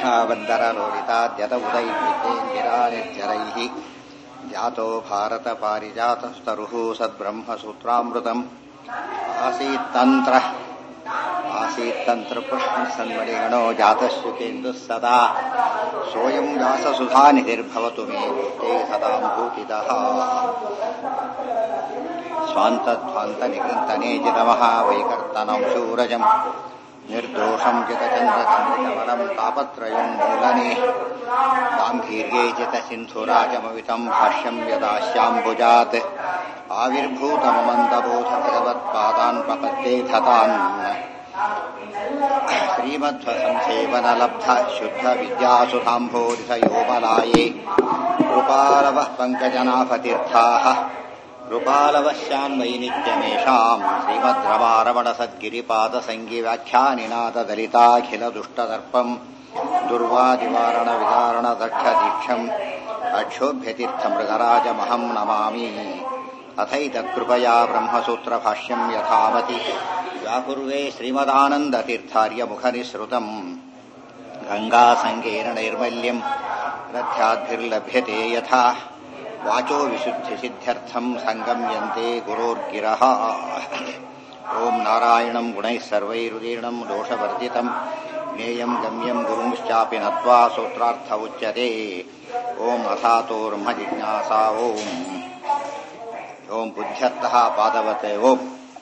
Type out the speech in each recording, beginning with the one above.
कृष्णावन्दरलोलिताद्यत उदैर्विद्येन्दिरानिर्जरैः जातो भारतपारिजातस्तरुः सद्ब्रह्मसूत्रामृतम् आसीत्तन्त्रः आसीत्तन्त्रपुष्पसन्मणिगणो जातश्रुतेन्दुः सदा सोऽयं व्याससुधानिधिर्भवतु मे ते सदां भूतितः स्वान्तध्वान्तनिकृन्तनेजितमः वैकर्तनं शूरजम् निर्दोषं जितचन्द्रचन्द्रकमलं तापत्रयं मूलने गाम्भीर्ये जितसिन्धुराजमवितं भाष्यं यदास्याम्बुजात् आविर्भूतममन्दबोध भगवत्पादान् प्रपद्ये धतान् श्रीमध्वसंसेवनलब्ध शुद्धविद्यासुधाम्भोरिसयोमलाये कृपालवः पङ्कजनाभतीर्थाः कृपालवश्यान्वयि नित्यमेषाम् श्रीमद्रमारमणसद्गिरिपादसङ्गिव्याख्यानिनाददलिताखिलदुष्टदर्पम् दुर्वादिवारणविदारणदक्षदीक्षम् अक्षोभ्यतीर्थमृगराजमहम् नमामि अथैतत्कृपया ब्रह्मसूत्रभाष्यम् यथामति व्याकुर्वे श्रीमदानन्दतीर्थार्यमुखनिःसृतम् गङ्गासङ्गेन नैर्मल्यम् रथ्याद्भिर्लभ्यते यथा वाचो विशुद्धिसिद्ध्यर्थम् सङ्गम्यन्ते गुरोर्गिरः ॐ नारायणम् गुणैः सर्वैरुदीर्णम् दोषवर्जितम् ज्ञेयम् गम्यम् गुरुंश्चापि नत्वा सूत्रार्थ उच्यते ॐ अथातो ब्रह्म जिज्ञासा ॐ ॐ बुद्ध्यर्थः पादवत् ॐ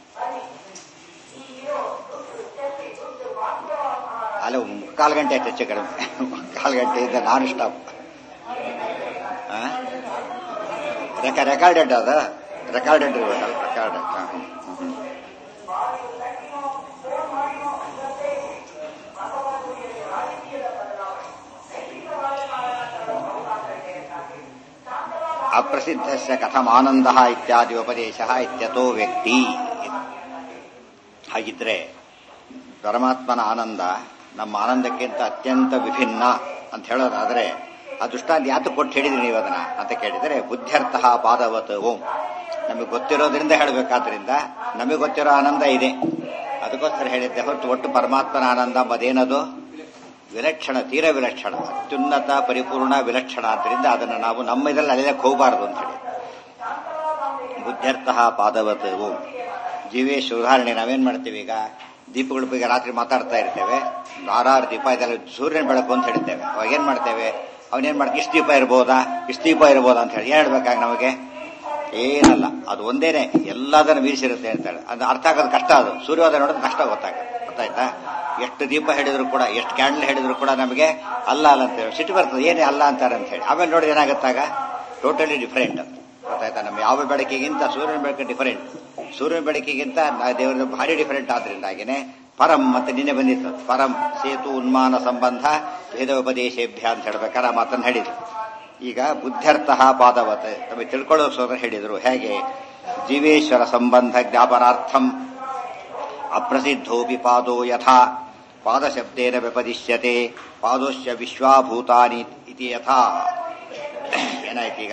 ಅಲ್ಲ ಮುಕ್ಕಾಲು ಗಂಟೆ ಆಯ್ತು ಹೆಚ್ಚು ಕಡಿಮೆ ಮುಕ್ಕಾಲು ಗಂಟೆಯಿಂದ ನಾನ್ ಸ್ಟಾಪ್ ರೆಕಾರ್ಡೆಡ್ ಅದ ರೆಕಾರ್ಡೆಡ್ ಇರ್ಬೇಕಲ್ಲ ರೆಕಾರ್ಡೆಡ್ ಅಪ್ರಸಿದ್ಧಸ್ಯ ಕಥಮಾನಂದ ಇತ್ಯಾದಿ ಉಪದೇಶ ಇತ್ಯತೋ ವ್ಯಕ್ತಿ ಹಾಗಿದ್ರೆ ಪರಮಾತ್ಮನ ಆನಂದ ನಮ್ಮ ಆನಂದಕ್ಕಿಂತ ಅತ್ಯಂತ ವಿಭಿನ್ನ ಅಂತ ಹೇಳೋದಾದ್ರೆ ಆ ದೃಷ್ಟಾಂತ ಯಾತು ಕೊಟ್ಟು ಹೇಳಿದ್ರಿ ನೀವು ಅದನ್ನ ಅಂತ ಕೇಳಿದರೆ ಬುದ್ಧ್ಯರ್ಥ ಪಾದವತ್ ಓಂ ನಮಗೆ ಗೊತ್ತಿರೋದ್ರಿಂದ ಹೇಳಬೇಕಾದ್ರಿಂದ ನಮಗೆ ಗೊತ್ತಿರೋ ಆನಂದ ಇದೆ ಅದಕ್ಕೋಸ್ಕರ ಹೇಳಿದ್ದೆ ಹೊರತು ಒಟ್ಟು ಪರಮಾತ್ಮನ ಆನಂದ ಮದೇನದು ವಿಲಕ್ಷಣ ತೀರ ವಿಲಕ್ಷಣ ಅತ್ಯುನ್ನತ ಪರಿಪೂರ್ಣ ವಿಲಕ್ಷಣ ಆದ್ದರಿಂದ ಅದನ್ನು ನಾವು ನಮ್ಮ ಇದರಲ್ಲಿ ಅಲ್ಲಿಯಕ್ಕೆ ಹೋಗಬಾರದು ಅಂತ ಹೇಳಿ ಬುದ್ಧ್ಯರ್ಥ ಪಾದವತ್ ಓಂ ಜೀವೇಶ್ ಉದಾಹರಣೆ ನಾವೇನ್ ಮಾಡ್ತೀವಿ ಈಗ ದೀಪಗಳ ಬಗ್ಗೆ ರಾತ್ರಿ ಮಾತಾಡ್ತಾ ಇರ್ತೇವೆ ಆರಾರು ದೀಪ ಇದೆಲ್ಲ ಸೂರ್ಯನ ಬೆಳಕು ಅಂತ ಹೇಳ್ತೇವೆ ಅವಾಗ ಏನ್ ಮಾಡ್ತೇವೆ ಅವನೇನ್ ಮಾಡ್ತೀವಿ ಇಷ್ಟು ದೀಪ ಇರ್ಬೋದಾ ಇಷ್ಟು ದೀಪ ಇರ್ಬೋದಾ ಅಂತ ಹೇಳಿ ಏನ್ ಹೇಳ್ಬೇಕಾಗ ನಮಗೆ ಏನಲ್ಲ ಅದು ಒಂದೇನೆ ಎಲ್ಲದನ್ನು ಮೀರಿಸಿರುತ್ತೆ ಅಂತ ಹೇಳಿ ಅದು ಅರ್ಥ ಆಗೋದು ಕಷ್ಟ ಅದು ಸೂರ್ಯೋದಯ ನೋಡೋದು ಕಷ್ಟ ಗೊತ್ತಾಗುತ್ತೆ ಗೊತ್ತಾಯ್ತಾ ಎಷ್ಟು ದೀಪ ಹಿಡಿದ್ರು ಕೂಡ ಎಷ್ಟು ಕ್ಯಾಂಡಲ್ ಹಿಡಿದ್ರು ಕೂಡ ನಮಗೆ ಅಲ್ಲ ಅಲ್ಲ ಅಂತ ಹೇಳಿ ಸಿಟ್ಟು ಬರ್ತದೆ ಏನೇ ಅಲ್ಲ ಅಂತಾರೆ ಅಂತ ಹೇಳಿ ಆಮೇಲೆ ನೋಡಿ ಏನಾಗುತ್ತಾಗ ಟೋಟಲಿ ಡಿಫರೆಂಟ್ ಅಂತ ಗೊತ್ತಾಯ್ತಾ ನಮ್ಮ ಯಾವ ಬೆಳಕಿಗಿಂತ ಸೂರ್ಯನ ಬೆಳಕು ಡಿಫರೆಂಟ್ ಸೂರ್ಯನ ಬೆಳಕಿಗಿಂತ ದೇವರ ಭಾರಿ ಡಿಫರೆಂಟ್ ಆದ್ರಿಂದಾಗಿನೇ ಪರಂ ಮತ್ತೆ ನಿನ್ನೆ ಬಂದಿತ್ತು ಪರಂ ಸೇತು ಉನ್ಮಾನ ಸಂಬಂಧ ಭೇದೋಪದೇಶೇಭ್ಯ ಅಂತ ಹೇಳ್ಬೇಕಾದ್ರೆ ಆ ಮಾತನ್ನು ಹೇಳಿದ್ರು ಈಗ ಬುದ್ಧ್ಯರ್ಥ ಪಾದವತ್ ನಮಗೆ ತಿಳ್ಕೊಳ್ಳೋ ಸೋದರ ಹೇಳಿದ್ರು ಹೇಗೆ ಜೀವೇಶ್ವರ ಸಂಬಂಧ ಜ್ಞಾಪನಾರ್ಥಂ ಅಪ್ರಸಿದ್ಧೋಪಿ ಪಾದೋ ಯಥಾ ಪಾದಶಬ್ದೇನ ವ್ಯಪದಿಶ್ಯತೆ ಪಾದೋಶ್ಯ ವಿಶ್ವಾಭೂತಾನಿ ಇತಿ ಯಥಾ ಏನಾಯ್ತೀಗ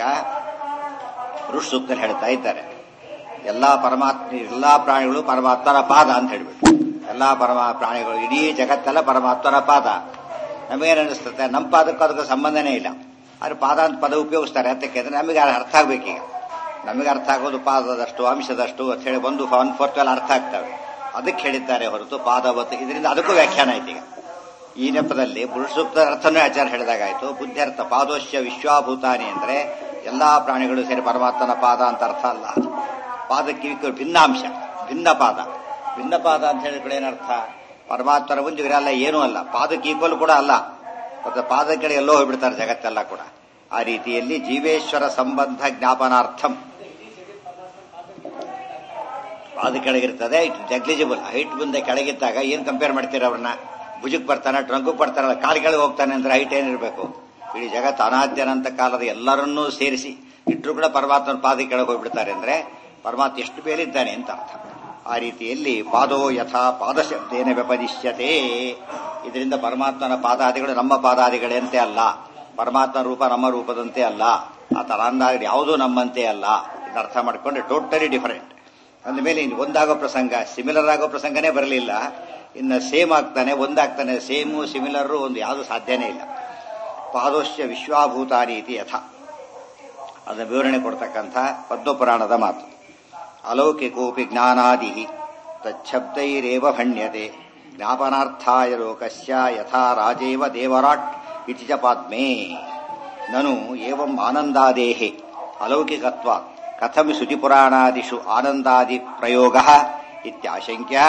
ಋಷ್ ಸೂಕ್ತಲ್ಲಿ ಹೇಳ್ತಾ ಇದ್ದಾರೆ ಎಲ್ಲಾ ಪರಮಾತ್ಮ ಎಲ್ಲಾ ಪ್ರಾಣಿಗಳು ಪರಮಾತ್ಮನ ಪಾದ ಅಂತ ಹೇಳ್ಬಿಟ್ಟು ಎಲ್ಲಾ ಪರಮ ಪ್ರಾಣಿಗಳು ಇಡೀ ಜಗತ್ತೆಲ್ಲ ಪರಮಾತ್ಮನ ಪಾದ ನಮಗೇನು ಅನಿಸ್ತದೆ ನಮ್ಮ ಪಾದಕ್ಕೂ ಅದಕ್ಕೆ ಸಂಬಂಧನೇ ಇಲ್ಲ ಆದ್ರೆ ಪಾದ ಅಂತ ಪದ ಉಪಯೋಗಿಸ್ತಾರೆ ಅದಕ್ಕೆ ಅಂದ್ರೆ ನಮಗೆ ಅರ್ಥ ಆಗ್ಬೇಕೀಗ ನಮಗೆ ಅರ್ಥ ಆಗೋದು ಪಾದದಷ್ಟು ಅಂಶದಷ್ಟು ಅಂತ ಹೇಳಿ ಒಂದು ಒನ್ ಫೋರ್ತ್ ಎಲ್ಲ ಅರ್ಥ ಆಗ್ತವೆ ಅದಕ್ಕೆ ಹೇಳಿದ್ದಾರೆ ಹೊರತು ಪಾದವತ್ತು ಇದರಿಂದ ಅದಕ್ಕೂ ವ್ಯಾಖ್ಯಾನ ಆಯ್ತು ಈಗ ಈ ನೆಪದಲ್ಲಿ ಪುರುಷ ಸೂಕ್ತ ಅರ್ಥನೇ ಆಚಾರ ಹೇಳಿದಾಗಾಯ್ತು ಬುದ್ಧಿಯರ್ಥ ಪಾದೋಶ್ಯ ವಿಶ್ವಾಭೂತಾನಿ ಅಂದ್ರೆ ಎಲ್ಲಾ ಪ್ರಾಣಿಗಳು ಸೇರಿ ಪರಮಾತ್ಮನ ಪಾದ ಅಂತ ಅರ್ಥ ಅಲ್ಲ ಪಾದಕ್ಕೆ ಭಿನ್ನಾಂಶ ಭಿನ್ನ ಪಾದ ಭಿನ್ನ ಪಾದ ಅಂತ ಹೇಳಿದ್ರೆ ಏನರ್ಥ ಪರಮಾತ್ಮನ ಮುಂದೆ ಇವರೆಲ್ಲ ಏನೂ ಅಲ್ಲ ಪಾದಕ್ಕೆ ಈಕ್ವಲ್ ಕೂಡ ಅಲ್ಲ ಮತ್ತೆ ಪಾದ ಕಡೆ ಎಲ್ಲೋ ಹೋಗ್ಬಿಡ್ತಾರೆ ಜಗತ್ತೆಲ್ಲ ಕೂಡ ಆ ರೀತಿಯಲ್ಲಿ ಜೀವೇಶ್ವರ ಸಂಬಂಧ ಜ್ಞಾಪನಾರ್ಥಂ ಪಾದ ಕೆಳಗಿರ್ತದೆ ನೆಗ್ಲಿಜಿಬಲ್ ಹೈಟ್ ಮುಂದೆ ಕೆಳಗಿದ್ದಾಗ ಏನ್ ಕಂಪೇರ್ ಮಾಡ್ತೀರ ಅವ್ರನ್ನ ಭುಜಕ್ ಬರ್ತಾನೆ ಟ್ರಂಕಕ್ ಬರ್ತಾರಲ್ಲ ಕಾಲು ಕೆಳಗೆ ಹೋಗ್ತಾನೆ ಅಂದ್ರೆ ಹೈಟ್ ಏನಿರಬೇಕು ಇಡೀ ಜಗತ್ತು ಅನಾದ್ಯನಂತ ಕಾಲದ ಎಲ್ಲರನ್ನೂ ಸೇರಿಸಿ ಇಟ್ಟರು ಕೂಡ ಪರಮಾತ್ಮನ ಪಾದ ಕೆಳಗೆ ಹೋಗ್ಬಿಡ್ತಾರೆ ಅಂದ್ರೆ ಪರಮಾತ್ಮ ಎಷ್ಟು ಬೇಲಿದ್ದಾನೆ ಅಂತ ಅರ್ಥ ಆ ರೀತಿಯಲ್ಲಿ ಪಾದೋ ಯಥಾ ಪಾದಶಬ್ದೇನ ವ್ಯಪದಿಶ್ಯತೆ ಇದರಿಂದ ಪರಮಾತ್ಮನ ಪಾದಾದಿಗಳು ನಮ್ಮ ಪಾದಾದಿಗಳಂತೆ ಅಲ್ಲ ಪರಮಾತ್ಮ ರೂಪ ನಮ್ಮ ರೂಪದಂತೆ ಅಲ್ಲ ಆ ತರ ಅಂದಾಗ ಯಾವುದೂ ನಮ್ಮಂತೆ ಅಲ್ಲ ಇದನ್ನ ಅರ್ಥ ಮಾಡ್ಕೊಂಡ್ರೆ ಟೋಟಲಿ ಡಿಫರೆಂಟ್ ಅಂದ ಮೇಲೆ ಒಂದಾಗೋ ಪ್ರಸಂಗ ಸಿಮಿಲರ್ ಆಗೋ ಪ್ರಸಂಗನೇ ಬರಲಿಲ್ಲ ಇನ್ನು ಸೇಮ್ ಆಗ್ತಾನೆ ಒಂದಾಗ್ತಾನೆ ಸೇಮು ಸಿಮಿಲರು ಒಂದು ಯಾವುದು ಸಾಧ್ಯನೇ ಇಲ್ಲ ಪಾದೋಶ್ಯ ವಿಶ್ವಾಭೂತಾನಿ ಇತಿ ಯಥ ಅದರ ವಿವರಣೆ ಕೊಡ್ತಕ್ಕಂಥ ಪದ್ಮಪುರಾಣದ ಮಾತು ಅಲೌಕಿಕೋಪಿ ಜ್ಞಾನಾದಿ ತಚ್ಛಬ್ದೈರೇವ ಭಣ್ಯತೆ ಜ್ಞಾಪನಾರ್ಥಾಯ ಲೋಕಸ್ಯ ಯಥಾ ರಾಜೇವ ದೇವರಾಟ್ ಇತಿ ಚ ಪಾದ್ಮೇ ನನು ಏವಂ ಆನಂದಾದೇಹೆ ಅಲೌಕಿಕತ್ವ ಕಥಂ ಶ್ರುತಿಪುರಾಣಾದಿಷು ಆನಂದಾದಿ ಪ್ರಯೋಗ ಇತ್ಯಾಶಂಕ್ಯ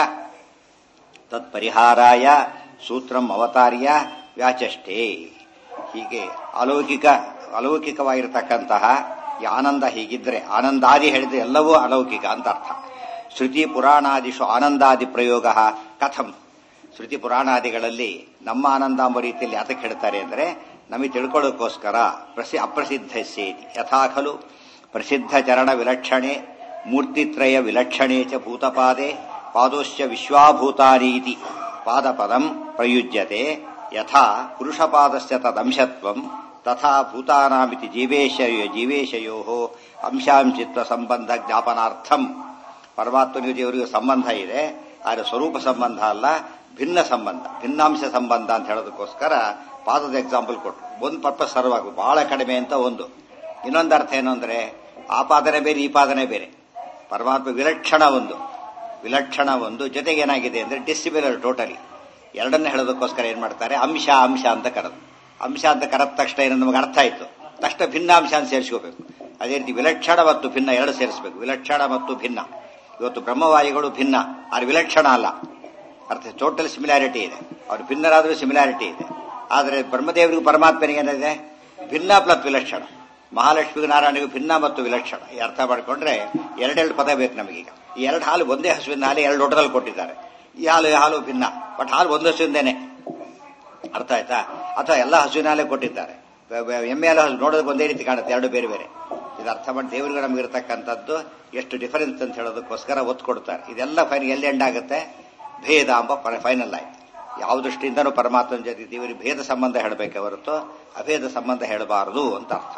ತತ್ಪರಿಹಾರಾಯ ಸೂತ್ರಂ ಅವತಾರ್ಯ ವ್ಯಾಚಷ್ಟೇ ಹೀಗೆ ಅಲೌಕಿಕ ಅಲೌಕಿಕವಾಗಿರತಕ್ಕಂತಹ ಈ ಆನಂದ ಹೀಗಿದ್ರೆ ಆನಂದಾದಿ ಹೇಳಿದ್ರೆ ಎಲ್ಲವೂ ಅಲೌಕಿಕ ಅಂತ ಅರ್ಥ ಶ್ರುತಿ ಪುರಾಣಾದಿಷು ಆನಂದಾದಿ ಪ್ರಯೋಗ ಕಥಂ ಶ್ರುತಿ ಪುರಾಣಾದಿಗಳಲ್ಲಿ ನಮ್ಮ ಆನಂದ ಎಂಬ ರೀತಿಯಲ್ಲಿ ಯಾತಕ್ಕೆ ಹೇಳ್ತಾರೆ ಅಂದರೆ ನಮಗೆ ತಿಳ್ಕೊಳ್ಳೋಕ್ಕೋಸ್ಕರ ಪ್ರಸಿ ಅಪ್ರಸಿದ್ಧ ಸೇತಿ ಯಥಾ ಖಲು ಪ್ರಸಿದ್ಧ ಚರಣ ವಿಲಕ್ಷಣೆ ಮೂರ್ತಿತ್ರಯ ವಿಲಕ್ಷಣೆ ಚ ಭೂತಪಾದೆ ಪಾದೋಶ್ಚ ವಿಶ್ವಾಭೂತಾನಿ ಇತಿ ಪಾದಪದಂ ಪ್ರಯುಜ್ಯತೆ ಯಥಾ ಪುರುಷಪಾದಸ್ಯ ತದಂಶತ್ವಂ ತಥಾ ಭೂತಾನಾಮಿತಿ ಜೀವೇಶಯೋ ಜೀವೇಶಯೋ ಅಂಶಾಂಶಿತ್ವ ಸಂಬಂಧ ಜ್ಞಾಪನಾರ್ಥಂ ಪರಮಾತ್ಮನಿಗೂ ದೇವರಿಗೂ ಸಂಬಂಧ ಇದೆ ಆದರೆ ಸ್ವರೂಪ ಸಂಬಂಧ ಅಲ್ಲ ಭಿನ್ನ ಸಂಬಂಧ ಭಿನ್ನಾಂಶ ಸಂಬಂಧ ಅಂತ ಹೇಳೋದಕ್ಕೋಸ್ಕರ ಪಾದದ ಎಕ್ಸಾಂಪಲ್ ಕೊಟ್ಟು ಒಂದು ಪರ್ಪಸ್ ಸರ್ವ್ ಆಗು ಬಹಳ ಕಡಿಮೆ ಅಂತ ಒಂದು ಇನ್ನೊಂದು ಅರ್ಥ ಏನು ಅಂದ್ರೆ ಆ ಪಾದನೆ ಬೇರೆ ಈ ಪಾದನೆ ಬೇರೆ ಪರಮಾತ್ಮ ವಿಲಕ್ಷಣ ಒಂದು ವಿಲಕ್ಷಣ ಒಂದು ಜೊತೆಗೆ ಏನಾಗಿದೆ ಅಂದ್ರೆ ಡಿಸಿಮಿಲರ್ ಟೋಟಲಿ ಎರಡನ್ನ ಹೇಳೋದಕ್ಕೋಸ್ಕರ ಏನ್ ಮಾಡ್ತಾರೆ ಅಂಶ ಅಂಶ ಅಂತ ಕರೆದು ಅಂಶ ಅಂತ ಕರೆದ ತಕ್ಷಣ ಏನು ನಮಗೆ ಅರ್ಥ ಆಯ್ತು ತಕ್ಷಣ ಭಿನ್ನಾಂಶ ಅಂತ ಸೇರಿಸ್ಕೋಬೇಕು ಅದೇ ರೀತಿ ವಿಲಕ್ಷಣ ಮತ್ತು ಭಿನ್ನ ಎರಡು ಸೇರಿಸಬೇಕು ವಿಲಕ್ಷಣ ಮತ್ತು ಭಿನ್ನ ಇವತ್ತು ಬ್ರಹ್ಮವಾಯುಗಳು ಭಿನ್ನ ಆದರೆ ವಿಲಕ್ಷಣ ಅಲ್ಲ ಅರ್ಥ ಟೋಟಲ್ ಸಿಮಿಲಾರಿಟಿ ಇದೆ ಅವ್ರು ಭಿನ್ನರಾದರೂ ಸಿಮಿಲಾರಿಟಿ ಇದೆ ಆದರೆ ಬ್ರಹ್ಮದೇವರಿಗೂ ಪರಮಾತ್ಮನಿಗೆ ಏನಿದೆ ಭಿನ್ನ ಪ್ಲಸ್ ವಿಲಕ್ಷಣ ಮಹಾಲಕ್ಷ್ಮಿಗೂ ನಾರಾಯಣಿಗೂ ಭಿನ್ನ ಮತ್ತು ವಿಲಕ್ಷಣ ಈ ಅರ್ಥ ಮಾಡ್ಕೊಂಡ್ರೆ ಎರಡೆರಡು ಪದ ಬೇಕು ನಮಗೀಗ ಈ ಎರಡು ಹಾಲು ಒಂದೇ ಹಸುವಿನ ಹಾಲು ಎರಡು ಲೋಟದಲ್ಲಿ ಕೊಟ್ಟಿದ್ದಾರೆ ಈ ಹಾಲು ಈ ಹಾಲು ಭಿನ್ನ ಬಟ್ ಹಾಲು ಒಂದು ಹಸುವಿಂದೇನೆ ಅರ್ಥ ಆಯ್ತಾ ಅಥವಾ ಎಲ್ಲ ಹಸುವಿನ ಹಾಲೇ ಕೊಟ್ಟಿದ್ದಾರೆ ಎಮ್ಮೆ ಹಾಲು ಹಸು ನೋಡೋದಕ್ಕೆ ಒಂದೇ ರೀತಿ ಕಾಣುತ್ತೆ ಎರಡು ಬೇರೆ ಬೇರೆ ಇದು ಅರ್ಥ ಮಾಡಿ ದೇವರಿಗೂ ನಮ್ಗೆ ಇರತಕ್ಕಂಥದ್ದು ಎಷ್ಟು ಡಿಫರೆನ್ಸ್ ಅಂತ ಹೇಳೋದಕ್ಕೋಸ್ಕರ ಒತ್ತು ಕೊಡ್ತಾರೆ ಇದೆಲ್ಲ ಫೈನ್ ಎಲ್ಲಿ ಎಂಡ್ ಆಗುತ್ತೆ ಭೇದ ಎಂಬ ಫೈನಲ್ ಆಯ್ತು ಯಾವ ದೃಷ್ಟಿಯಿಂದನೂ ಪರಮಾತ್ಮನ ಜೊತೆ ದೇವರಿಗೆ ಭೇದ ಸಂಬಂಧ ಹೇಳಬೇಕೆ ಹೊರತು ಅಭೇದ ಸಂಬಂಧ ಹೇಳಬಾರದು ಅಂತ ಅರ್ಥ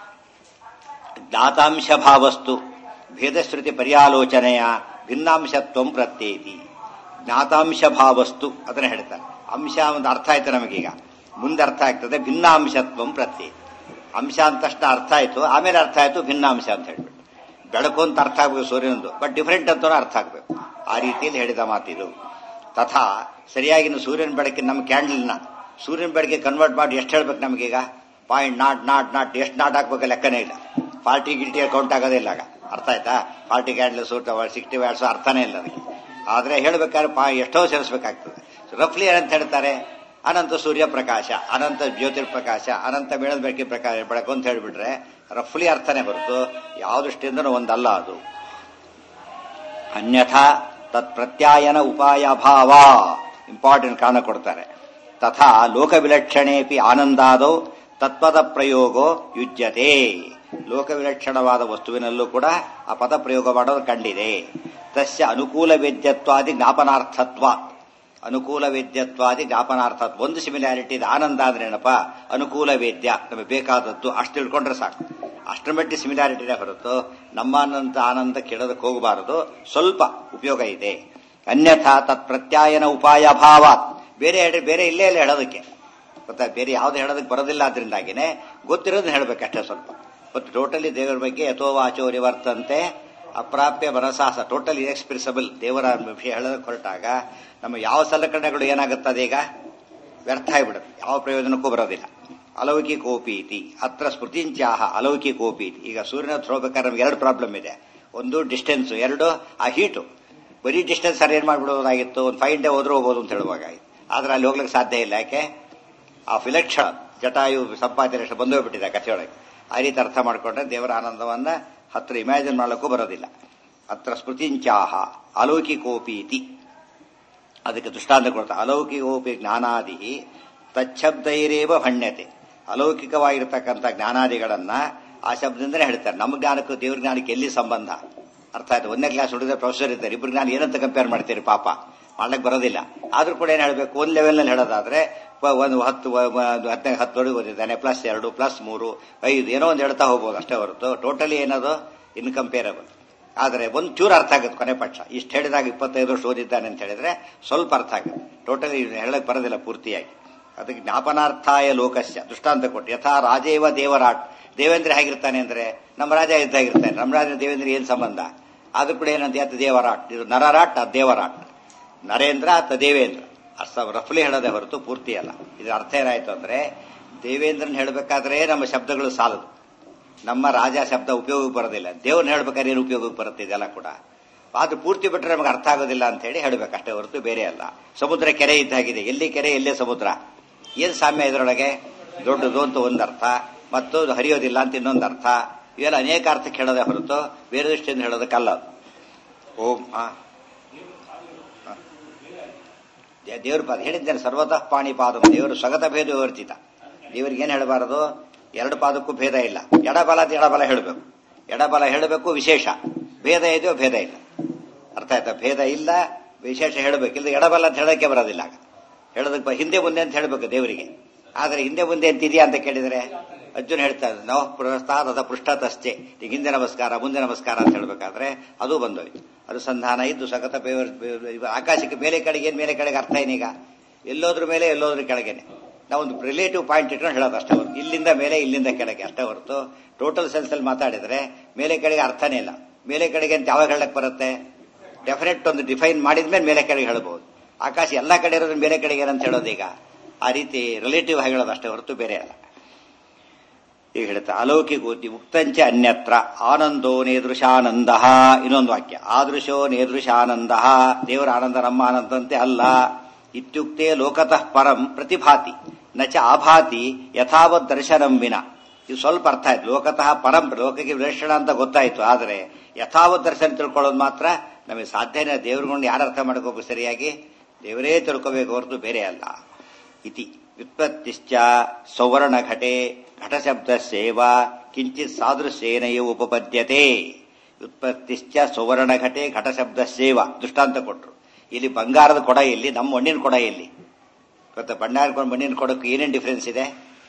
ಜ್ಞಾತಾಂಶ ಭಾವಸ್ತು ಭೇದಶ್ರುತಿ ಪರ್ಯಾಲೋಚನೆಯ ಭಿನ್ನಾಂಶತ್ವಂ ಪ್ರತ್ಯೇತಿ ಜ್ಞಾತಾಂಶ ಭಾವಸ್ತು ಅದನ್ನ ಹೇಳ್ತಾರೆ ಅಂಶ ಒಂದು ಅರ್ಥ ಆಯ್ತು ನಮಗೀಗ ಮುಂದೆ ಅರ್ಥ ಆಗ್ತದೆ ಭಿನ್ನಾಂಶತ್ವಂ ಪ್ರತ್ಯೇತಿ ಅಂಶ ಅಂತ ತಕ್ಷಣ ಅರ್ಥ ಆಯ್ತು ಆಮೇಲೆ ಅರ್ಥ ಆಯ್ತು ಭಿನ್ನಾಂಶ ಅಂತ ಹೇಳ್ಬಿಟ್ಟು ಬೆಳಕು ಅಂತ ಅರ್ಥ ಆಗ್ಬೇಕು ಸೂರ್ಯನೊಂದು ಬಟ್ ಡಿಫರೆಂಟ್ ಅಂತ ಅರ್ಥ ಆಗ್ಬೇಕು ಆ ರೀತಿಯಲ್ಲಿ ಹೇಳಿದ ಮಾತಿದು ತಥಾ ಸರಿಯಾಗಿ ಸೂರ್ಯನ ಬೆಳಕಿನ ನಮ್ಮ ಕ್ಯಾಂಡಲ್ನ ಸೂರ್ಯನ ಬೆಳಕಿಗೆ ಕನ್ವರ್ಟ್ ಮಾಡಿ ಎಷ್ಟು ಹೇಳ್ಬೇಕು ನಮಗೀಗ ಪಾಯಿಂಟ್ ನಾಟ್ ನಾಟ್ ನಾಟ್ ಎಷ್ಟು ನಾಟ್ ಹಾಕ್ಬೇಕು ಲೆಕ್ಕನೇ ಇಲ್ಲ ಫಾರ್ಟಿ ಗಿಲ್ಟಿ ಕೌಂಟ್ ಆಗೋದೇ ಇಲ್ಲ ಆಗ ಅರ್ಥ ಆಯ್ತಾ forty candle suit sixty watts ಅರ್ಥನೇ ಇಲ್ಲ ಅದಕ್ಕೆ ಆದ್ರೆ ಹೇಳ್ಬೇಕಾದ್ರೆ ಪಾ ಎಷ್ಟೋ ಸೇರಿಸಬೇಕಾಗ್ತದೆ ರಫ್ಲಿ ಏನಂತ ಹೇಳ್ತಾರೆ ಅನಂತ ಸೂರ್ಯ ಪ್ರಕಾಶ ಅನಂತ ಜ್ಯೋತಿರ್ ಪ್ರಕಾಶ ಅನಂತ ಮೇಳದ ಬೆಳಕಿನ ಪ್ರಕಾಶ ಬೆಳಕು ಅಂತ ಹೇಳ್ಬಿಟ್ರೆ ರಫ್ಲಿ ಅರ್ಥನೇ ಹೊರತು ಯಾವ ದೃಷ್ಟಿಯಿಂದನೂ ಒಂದಲ್ಲ ಅದು ಅನ್ಯಥಾ ತತ್ ಪ್ರತ್ಯಾಯನ ಉಪಾಯಭಾವ ಇಂಪಾರ್ಟೆಂಟ್ ಕಾರಣ ಕೊಡ್ತಾರೆ ತಥಾ ಲೋಕ ವಿಲಕ್ಷಣೆಪಿ ಆನಂದಾದೋ ತತ್ಪದ ಪ್ರಯೋಗೋ ಯುಜ್ಯತೆ ಲೋಕ ವಿಲಕ್ಷಣವಾದ ವಸ್ತುವಿನಲ್ಲೂ ಕೂಡ ಆ ಪದ ಪ್ರಯೋಗ ಮಾಡೋದು ಕಂಡಿದೆ ತಸ್ಯ ಅನುಕೂಲ ವೇದ್ಯತ್ವಾದಿ ಜ್ಞಾಪನಾರ್ಥತ್ವ ಅನುಕೂಲ ವೇದ್ಯತ್ವಾದಿ ಜ್ಞಾಪನಾರ್ಥತ್ವ ಒಂದು ಸಿಮಿಲಾರಿಟಿ ಇದೆ ಆನಂದ ಅಂದ್ರೆ ಏನಪ್ಪ ಅನುಕೂಲ ವೇದ್ಯ ನಮಗೆ ಬೇಕಾದದ್ದು ಅಷ್ಟು ತಿಳ್ಕೊಂಡ್ರೆ ಸಾಕು ಅಷ್ಟರ ಮಟ್ಟಿ ಸಿಮಿಲಾರಿಟಿನೇ ಹೊರತು ನಮ್ಮನ್ನಂತ ಆನಂದ ಕೇಳೋದಕ್ಕೆ ಹೋಗಬಾರದು ಸ್ವಲ್ಪ ಉಪಯೋಗ ಇದೆ ಅನ್ಯಥಾ ತತ್ ಪ್ರತ್ಯಾಯನ ಉಪಾಯ ಭಾವ ಬೇರೆ ಹೇಳಿ ಬೇರೆ ಇಲ್ಲೇ ಇಲ್ಲ ಹೇಳೋದಕ್ಕೆ ಗೊತ್ತಾ ಬೇರೆ ಯಾವ್ದು ಹೇಳೋದಕ್ಕೆ ಬರೋದಿಲ್ಲ ಅದರಿಂದಾಗಿನೇ ಗೊತ್ತಿರೋದನ್ನ ಹೇಳ್ಬೇಕಷ್ಟೇ ಸ್ವಲ್ಪ ಬಟ್ ಟೋಟಲಿ ದೇವರ ಬಗ್ಗೆ ಯಥೋವಾಚೋ ನಿವರ್ತಂತೆ ಅಪ್ರಾಪ್ಯ ಮನಸಾಸ ಟೋಟಲಿ ಇನ್ಎಕ್ಸ್ಪ್ರೆಸಿಬಲ್ ದೇವರ ವಿಷಯ ಹೇಳೋದಕ್ಕೆ ಹೊರಟಾಗ ನಮ್ಮ ಯಾವ ಸಲಕರಣೆಗಳು ಏನಾಗುತ್ತದೆ ಈಗ ವ್ಯರ್ಥ ಆಗಿಬಿಡುತ್ತೆ ಯಾವ ಪ್ರಯೋಜನಕ್ಕೂ ಬರೋದಿಲ್ಲ ಅಲೌಕಿಕೋಪೀತಿ ಅತ್ರ ಸ್ಮೃತಿಂಚಾಹ ಅಲೌಕಿಕೋಪೀತಿ ಈಗ ಸೂರ್ಯನ ಹತ್ರ ಹೋಗ್ಬೇಕಾದ್ರೆ ನಮ್ಗೆ ಎರಡು ಪ್ರಾಬ್ಲಮ್ ಇದೆ ಒಂದು ಡಿಸ್ಟೆನ್ಸ್ ಎರಡು ಆ ಹೀಟು ಬರೀ ಡಿಸ್ಟೆನ್ಸ್ ಸರ್ ಏನ್ ಮಾಡ್ಬಿಡೋದಾಗಿತ್ತು ಒಂದು ಫೈವ್ ಡೇ ಹೋದ್ರೂ ಹೋಗ್ಬೋದು ಅಂತ ಹೇಳುವಾಗ ಆದ್ರೆ ಅಲ್ಲಿ ಹೋಗ್ಲಿಕ್ಕೆ ಸಾಧ್ಯ ಇಲ್ಲ ಯಾಕೆ ಆ ವಿಲಕ್ಷಣ ಜಟಾಯು ಸಂಪಾದನೆ ಬಂದು ಹೋಗ್ಬಿಟ್ಟಿದೆ ಕಥೆಯೊಳಗೆ ಆ ರೀತಿ ಅರ್ಥ ಮಾಡ್ಕೊಂಡ್ರೆ ದೇವರ ಆನಂದವನ್ನ ಹತ್ರ ಇಮ್ಯಾಜಿನ್ ಮಾಡಲಿಕ್ಕೂ ಬರೋದಿಲ್ಲ ಅತ್ರ ಸ್ಮೃತಿಂಚಾಹ ಅಲೌಕಿಕೋಪೀತಿ ಅದಕ್ಕೆ ದೃಷ್ಟಾಂತ ಕೊಡ್ತಾ ಅಲೌಕಿಕೋಪಿ ಜ್ಞಾನಾದಿ ತಚ್ಛಬ್ದೈರೇವ ಭಣ್ಯತೆ ಅಲೌಕಿಕವಾಗಿರ್ತಕ್ಕಂಥ ಜ್ಞಾನಾದಿಗಳನ್ನ ಆ ಶಬ್ದದಿಂದನೇ ಹೇಳ್ತಾರೆ ನಮ್ಮ ಜ್ಞಾನಕ್ಕೂ ದೇವ್ರ ಜ್ಞಾನಕ್ಕೆ ಎಲ್ಲಿ ಸಂಬಂಧ ಅರ್ಥ ಆಯ್ತು ಒಂದನೇ ಕ್ಲಾಸ್ ಹುಡುಗರ ಪ್ರೊಫೆಸರ್ ಇದ್ದಾರೆ ಇಬ್ಬರು ಜ್ಞಾನ ಏನಂತ ಕಂಪೇರ್ ಮಾಡ್ತೀರಿ ಪಾಪ ಮಾಡ್ಲಿಕ್ಕೆ ಬರೋದಿಲ್ಲ ಆದ್ರೂ ಕೂಡ ಏನ್ ಹೇಳ್ಬೇಕು ಒಂದ್ ಲೆವೆಲ್ನಲ್ಲಿ ಹೇಳೋದಾದ್ರೆ ಒಂದು ಹತ್ತು ಹತ್ತನೇ ಹತ್ತು ಒಳಗೆ ಓದಿದ್ದಾನೆ ಪ್ಲಸ್ ಎರಡು ಪ್ಲಸ್ ಮೂರು ಐದು ಏನೋ ಒಂದು ಹೇಳ್ತಾ ಹೋಗ್ಬೋದು ಅಷ್ಟೇ ಹೊರತು ಟೋಟಲಿ ಏನದು ಇನ್ಕಂಪೇರಬಲ್ ಆದರೆ ಒಂದು ಚೂರು ಅರ್ಥ ಆಗುತ್ತೆ ಕೊನೆ ಪಕ್ಷ ಇಷ್ಟು ಹೇಳಿದಾಗ ಇಪ್ಪತ್ತೈದು ವರ್ಷ ಓದಿದ್ದಾನೆ ಅಂತ ಹೇಳಿದ್ರೆ ಸ್ವಲ್ಪ ಅರ್ಥ ಆಗುತ್ತೆ ಟೋಟಲಿ ಹೇಳಕ್ ಬರೋದಿಲ್ಲ ಪೂರ್ತಿಯಾಗಿ ಅದಕ್ಕೆ ಜ್ಞಾಪನಾರ್ಥಾಯ ಲೋಕಸ್ಯ ದೃಷ್ಟಾಂತ ಕೊಟ್ಟು ಯಥಾ ರಾಜೇವ ದೇವರಾಟ್ ದೇವೇಂದ್ರ ಹೇಗಿರ್ತಾನೆ ಅಂದ್ರೆ ನಮ್ಮ ರಾಜ ಇದ್ದಾಗಿರ್ತಾನೆ ನಮ್ಮ ರಾಜ ದೇವೇಂದ್ರ ಏನ್ ಸಂಬಂಧ ಅದು ಕೂಡ ಏನಂತ ಯತ್ ದೇವರಾಟ್ ಇದು ನರರಾಟ್ ಅದ್ ದೇವರಾಟ್ ನರೇಂದ್ರ ಅತ್ತ ದೇವೇಂದ್ರ ಅರ್ಥ ರಫ್ಲಿ ಹೇಳೋದೇ ಹೊರತು ಪೂರ್ತಿ ಅಲ್ಲ ಇದ್ರ ಅರ್ಥ ಏನಾಯ್ತು ಅಂದ್ರೆ ದೇವೇಂದ್ರನ್ ಹೇಳಬೇಕಾದ್ರೆ ನಮ್ಮ ಶಬ್ದಗಳು ಸಾಲದು ನಮ್ಮ ರಾಜ ಶಬ್ದ ಉಪಯೋಗಕ್ಕೆ ಬರೋದಿಲ್ಲ ದೇವ್ರನ್ನ ಹೇಳ್ಬೇಕಾದ್ರೆ ಏನು ಉಪಯೋಗಕ್ಕೆ ಬರುತ್ತೆ ಇದೆಲ್ಲ ಕೂಡ ಅದು ಪೂರ್ತಿ ಬಿಟ್ಟರೆ ನಮಗೆ ಅರ್ಥ ಆಗೋದಿಲ್ಲ ಅಂತ ಹೇಳಿ ಹೇಳ್ಬೇಕಷ್ಟೇ ಹೊರತು ಬೇರೆ ಅಲ್ಲ ಸಮುದ್ರ ಕೆರೆ ಇದ್ದಾಗಿದೆ ಎಲ್ಲಿ ಕೆರೆ ಎಲ್ಲೇ ಸಮುದ್ರ ಏನ್ ಸಾಮ್ಯ ಇದರೊಳಗೆ ದೊಡ್ಡದು ಅಂತ ಒಂದು ಅರ್ಥ ಮತ್ತು ಅದು ಹರಿಯೋದಿಲ್ಲ ಅಂತ ಇನ್ನೊಂದು ಅರ್ಥ ಇವೆಲ್ಲ ಅನೇಕ ಅರ್ಥಕ್ಕೆ ಹೇಳೋದೇ ಹೊರತು ಬೇರೆ ದೃಷ್ಟಿಯಿಂದ ಹೇಳೋದಕ್ಕಲ್ಲ ಅದು ಓಂ ಹಾ ದೇವ್ರ ಪಾದ ಹೇಳಿದ್ದೇನೆ ಸರ್ವತಃ ಪಾಣಿ ಪಾದ ದೇವರು ಸ್ವಗತ ಭೇದ ವಿವರ್ಜಿತ ದೇವರಿಗೆ ಏನು ಹೇಳಬಾರದು ಎರಡು ಪಾದಕ್ಕೂ ಭೇದ ಇಲ್ಲ ಎಡಬಲ ಅಂತ ಎಡಬಲ ಹೇಳಬೇಕು ಎಡಬಲ ಹೇಳಬೇಕು ವಿಶೇಷ ಭೇದ ಇದೆಯೋ ಭೇದ ಇಲ್ಲ ಅರ್ಥ ಆಯ್ತಾ ಭೇದ ಇಲ್ಲ ವಿಶೇಷ ಹೇಳಬೇಕು ಇಲ್ಲ ಎಡಬಲ ಅಂತ ಹೇಳಕ್ಕೆ ಬರೋದಿಲ್ಲ ಆಗ ಹೇಳೋದಕ್ಕೆ ಬ- ಹಿಂದೆ ಮುಂದೆ ಅಂತ ಹೇಳಬೇಕು ದೇವರಿಗೆ ಆದರೆ ಹಿಂದೆ ಮುಂದೆ ಅಂತ ಇದೆಯಾ ಅಂತ ಕೇಳಿದ್ರೆ ಅರ್ಜುನ್ ಹೇಳ್ತಾ ಇದ್ದ ನವ ಪ್ರಸ್ತಾದ ಪೃಷ್ಠತಷ್ಟೇ ಈಗ ಹಿಂದೆ ನಮಸ್ಕಾರ ಮುಂದೆ ನಮಸ್ಕಾರ ಅಂತ ಹೇಳ್ಬೇಕಾದ್ರೆ ಅದು ಬಂದೋಯ್ತು ಅನುಸಂಧಾನ ಇದ್ದು ಸಖತ ಬೇವ- ಬೇವ- ಇವ ಆಕಾಶಕ್ಕೆ ಮೇಲೆ ಕಡೆಗೆ ಏನ್ ಮೇಲೆ ಕಡೆಗೆ ಅರ್ಥ ಏನೀಗ ಎಲ್ಲೋದ್ರ ಮೇಲೆ ಎಲ್ಲೋದ್ರ ಕೆಳಗೇನೆ ನಾವೊಂದು ರಿಲೇಟಿವ್ ಪಾಯಿಂಟ್ ಇಟ್ಕೊಂಡು ಹೇಳೋದು ಅಷ್ಟೇ ಹೊರತು ಇಲ್ಲಿಂದ ಮೇಲೆ ಇಲ್ಲಿಂದ ಕೆಳಗೆ ಅಷ್ಟೇ ಹೊರತು ಟೋಟಲ್ ಸೆನ್ಸ್ ಅಲ್ಲಿ ಮಾತಾಡಿದ್ರೆ ಮೇಲೆ ಕಡೆಗೆ ಅರ್ಥನೇ ಇಲ್ಲ ಮೇಲೆ ಕಡೆಗೆ ಅಂತ ಯಾವಾಗ ಹೇಳಕ್ ಬರುತ್ತೆ ಡೆಫಿನೆಟ್ ಒಂದು ಡಿಫೈನ್ ಮಾಡಿದ್ಮೇಲೆ ಮೇಲೆ ಕಡೆಗೆ ಹೇಳ್ಬಹುದು ಆಕಾಶ ಎಲ್ಲ ಕಡೆ ಇರೋದ್ರ ಮೇಲೆ ಕಡೆಗೆ ಏನಂತ ಹೇಳೋದು ಈಗ ಆ ರೀತಿ ರಿಲೇಟಿವ್ ಆಗಿ ಹೇಳೋದು ಅಷ್ಟೇ ಹೊರತು ಬೇರೆ ಅಲ್ಲ ಈಗ ಹೇಳ್ತಾ ಅಲೌಕಿಕೋತಿ ಮುಕ್ತಂಚ ಅನ್ಯತ್ರ ಆನಂದೋ ನೇದೃಶಾನಂದ ಇನ್ನೊಂದು ವಾಕ್ಯ ಆದೃಶೋ ನೇದೃಶಾನಂದ ದೇವರ ಆನಂದ ನಮ್ಮ ಆನಂದಂತೆ ಅಲ್ಲ ಇತ್ಯುಕ್ತೆ ಲೋಕತಃ ಪರಂ ಪ್ರತಿಭಾತಿ ನಚ ಆಭಾತಿ ಯಥಾವತ್ ದರ್ಶನಂ ವಿನ ಇದು ಸ್ವಲ್ಪ ಅರ್ಥ ಆಯ್ತು ಲೋಕತಃ ಪರಂ ಲೋಕಕ್ಕೆ ದರ್ಶನ ಅಂತ ಗೊತ್ತಾಯ್ತು ಆದರೆ ಯಥಾವತ್ ದರ್ಶನ ತಿಳ್ಕೊಳ್ಳೋದು ಮಾತ್ರ ನಮಗೆ ಸಾಧ್ಯನೇ ದೇವ್ರಗೊಂಡು ಯಾರು ಅರ್ಥ ಮಾಡ್ಕೋಬೇಕು ಸರಿಯಾಗಿ ದೇವರೇ ತಿಳ್ಕೋಬೇಕು ಹೊರತು ಬೇರೆ ಅಲ್ಲ ಇತಿ ವ್ಯುತ್ಪತ್ತಿಶ್ಚ ಸೌವರ್ಣ ಘಟೆ ಘಟಶಬ್ದ ಸೇವಾ ಕಿಂಚಿತ್ ಸಾದೃಶ್ಯೇನೆಯೂ ಉಪಪದ್ಯತೆ ವ್ಯುತ್ಪತ್ತಿಶ್ಚ ಸುವರ್ಣ ಘಟೆ ಘಟಶಬ್ದ ಸೇವಾ ದೃಷ್ಟಾಂತ ಕೊಟ್ರು ಇಲ್ಲಿ ಬಂಗಾರದ ಕೊಡ ಎಲ್ಲಿ ನಮ್ಮ ಮಣ್ಣಿನ ಕೊಡ ಎಲ್ಲಿ ಗೊತ್ತಾ ಬಂಗಾರ ಮಣ್ಣಿನ ಕೊಡಕ್ಕೆ ಏನೇನು ಡಿಫ್ರೆನ್ಸ್ ಇದೆ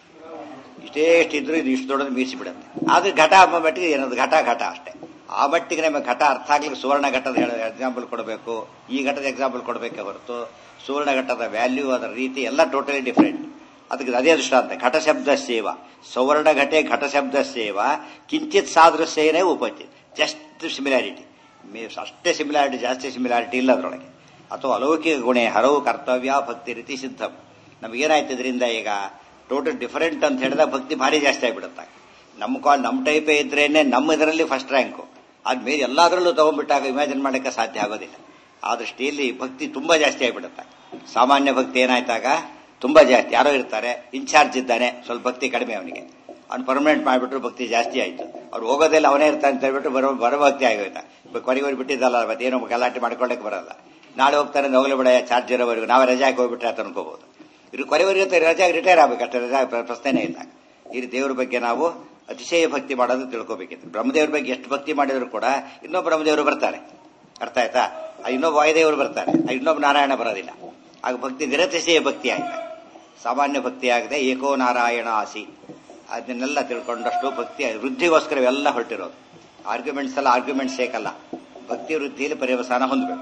ಇಷ್ಟೇ ಇಷ್ಟಿದ್ರು ಇದು ಇಷ್ಟು ದೊಡ್ಡದು ಮೀರಿಸಿ ಬಿಡುತ್ತೆ ಆದ್ರೆ ಘಟ ಅಂಬ ಮಟ್ಟಿಗೆ ಏನದು ಘಟ ಘಟ ಅಷ್ಟೇ ಆ ಮಟ್ಟಿಗೆ ನಮಗೆ ಘಟ ಅರ್ಥ ಆಗ್ಲಿಕ್ಕೆ ಸುವರ್ಣ ಘಟ್ಟದ ಹೇಳ ಎಕ್ಸಾಂಪಲ್ ಕೊಡಬೇಕು ಈ ಘಟದ ಎಕ್ಸಾಂಪಲ್ ಕೊಡಬೇಕೆ ಹೊರತು ಸುವರ್ಣ ಘಟ್ಟದ ವ್ಯಾಲ್ಯೂ ಅದರ ರೀತಿ ಎಲ್ಲ ಟೋಟಲಿ ಡಿಫ್ರೆಂಟ್ ಅದಕ್ಕೆ ಅದೇ ದೃಷ್ಟಾಂತ ಘಟ ಶಬ್ದ ಸೇವಾ ಸುವರ್ಣ ಘಟೆ ಘಟ ಶಬ್ದ ಸೇವಾ ಕಿಂಚಿತ್ ಸಾದೃಶ್ಯನೇ ಉಪಚಿತ್ ಜಸ್ಟ್ ಸಿಮಿಲಾರಿಟಿ ಅಷ್ಟೇ ಸಿಮಿಲಾರಿಟಿ ಜಾಸ್ತಿ ಸಿಮಿಲಾರಿಟಿ ಇಲ್ಲ ಅದರೊಳಗೆ ಅಥವಾ ಅಲೌಕಿಕ ಗುಣೆ ಹರವು ಕರ್ತವ್ಯ ಭಕ್ತಿ ರೀತಿ ಸಿದ್ಧಂ ನಮಗೇನಾಯ್ತು ಇದರಿಂದ ಈಗ ಟೋಟಲ್ ಡಿಫರೆಂಟ್ ಅಂತ ಹೇಳಿದಾಗ ಭಕ್ತಿ ಭಾರಿ ಜಾಸ್ತಿ ಆಗಿಬಿಡುತ್ತೆ ನಮ್ಮ ಕಾಲ್ ನಮ್ಮ ಟೈಪೇ ಇದ್ರೇನೆ ನಮ್ಮ ಇದರಲ್ಲಿ ಫಸ್ಟ್ ರ್ಯಾಂಕು ಆದ್ಮೇಲೆ ಎಲ್ಲಾದ್ರಲ್ಲೂ ತಗೊಂಡ್ಬಿಟ್ಟಾಗ ಇಮ್ಯಾಜಿನ್ ಮಾಡಕ್ಕೆ ಸಾಧ್ಯ ಆಗೋದಿಲ್ಲ ಆ ದೃಷ್ಟಿಯಲ್ಲಿ ಭಕ್ತಿ ತುಂಬಾ ಜಾಸ್ತಿ ಆಗಿಬಿಡುತ್ತೆ ಸಾಮಾನ್ಯ ಭಕ್ತಿ ಏನಾಯ್ತಾಗ ತುಂಬಾ ಜಾಸ್ತಿ ಯಾರೋ ಇರ್ತಾರೆ ಇನ್ಚಾರ್ಜ್ ಇದ್ದಾನೆ ಸ್ವಲ್ಪ ಭಕ್ತಿ ಕಡಿಮೆ ಅವನಿಗೆ ಅವ್ನು ಪರ್ಮನೆಂಟ್ ಮಾಡಿಬಿಟ್ರು ಭಕ್ತಿ ಜಾಸ್ತಿ ಆಯ್ತು ಅವ್ರು ಹೋಗೋದೆಲ್ಲ ಅವನೇ ಇರ್ತಾನೆ ಅಂತ ಹೇಳ್ಬಿಟ್ಟು ಬರೋ ಬರೋ ಭಕ್ತಿ ಆಗೋಯ್ತಾ ಕೊನೆಗೆ ಬಿಟ್ಟಿದ್ದಲ್ಲ ಮತ್ತೇನು ಗಲಾಟೆ ಮಾಡ್ಕೊಳ್ಳಕ್ಕೆ ಬರಲ್ಲ ನಾಳೆ ಹೋಗ್ತಾನೆ ಹೋಗ್ಲಿ ಬಿಡ ಚಾರ್ಜ್ ಇರೋವರೆಗೂ ನಾವೇ ರಜೆ ಹಾಕಿ ಹೋಗ್ಬಿಟ್ರೆ ಅಂತ ಅನ್ಕೋಬಹುದು ಇದು ಕೊನೆವರೆಗೂ ರಜಾಗಿ ರಿಟೈರ್ ಆಗ್ಬೇಕು ಅಷ್ಟೇ ರಜಾ ಪ್ರಶ್ನೆನೇ ಇಲ್ಲ ಈ ದೇವ್ರ ಬಗ್ಗೆ ನಾವು ಅತಿಶಯ ಭಕ್ತಿ ಮಾಡೋದು ತಿಳ್ಕೊಬೇಕಿತ್ತು ಬ್ರಹ್ಮದೇವ್ರ ಬಗ್ಗೆ ಎಷ್ಟು ಭಕ್ತಿ ಮಾಡಿದ್ರು ಕೂಡ ಇನ್ನೊಬ್ಬ ಬ್ರಹ್ಮದೇವರು ಬರ್ತಾರೆ ಅರ್ಥ ಆಯ್ತಾ ಆ ಇನ್ನೊಬ್ಬ ವಾಯುದೇವರು ಬರ್ತಾರೆ ಆ ಇನ್ನೊಬ್ಬ ನಾರಾಯಣ ಬರೋದಿಲ್ಲ ಆಗ ಭಕ್ತಿ ನಿರತಿಶಯ ಭಕ್ತಿ ಆಗಿದೆ ಸಾಮಾನ್ಯ ಭಕ್ತಿ ಆಗದೆ ಏಕೋ ನಾರಾಯಣ ಆಸಿ ಅದನ್ನೆಲ್ಲ ತಿಳ್ಕೊಂಡಷ್ಟು ಭಕ್ತಿ ವೃದ್ಧಿಗೋಸ್ಕರ ಇವೆಲ್ಲ ಹೊರಟಿರೋದು ಆರ್ಗ್ಯುಮೆಂಟ್ಸ್ ಎಲ್ಲ ಆರ್ಗ್ಯುಮೆಂಟ್ಸ್ ಸೇಕಲ್ಲ ಭಕ್ತಿ ವೃದ್ಧಿಯಲ್ಲಿ ಪರ್ಯವಸಾನ ಹೊಂದಬೇಕು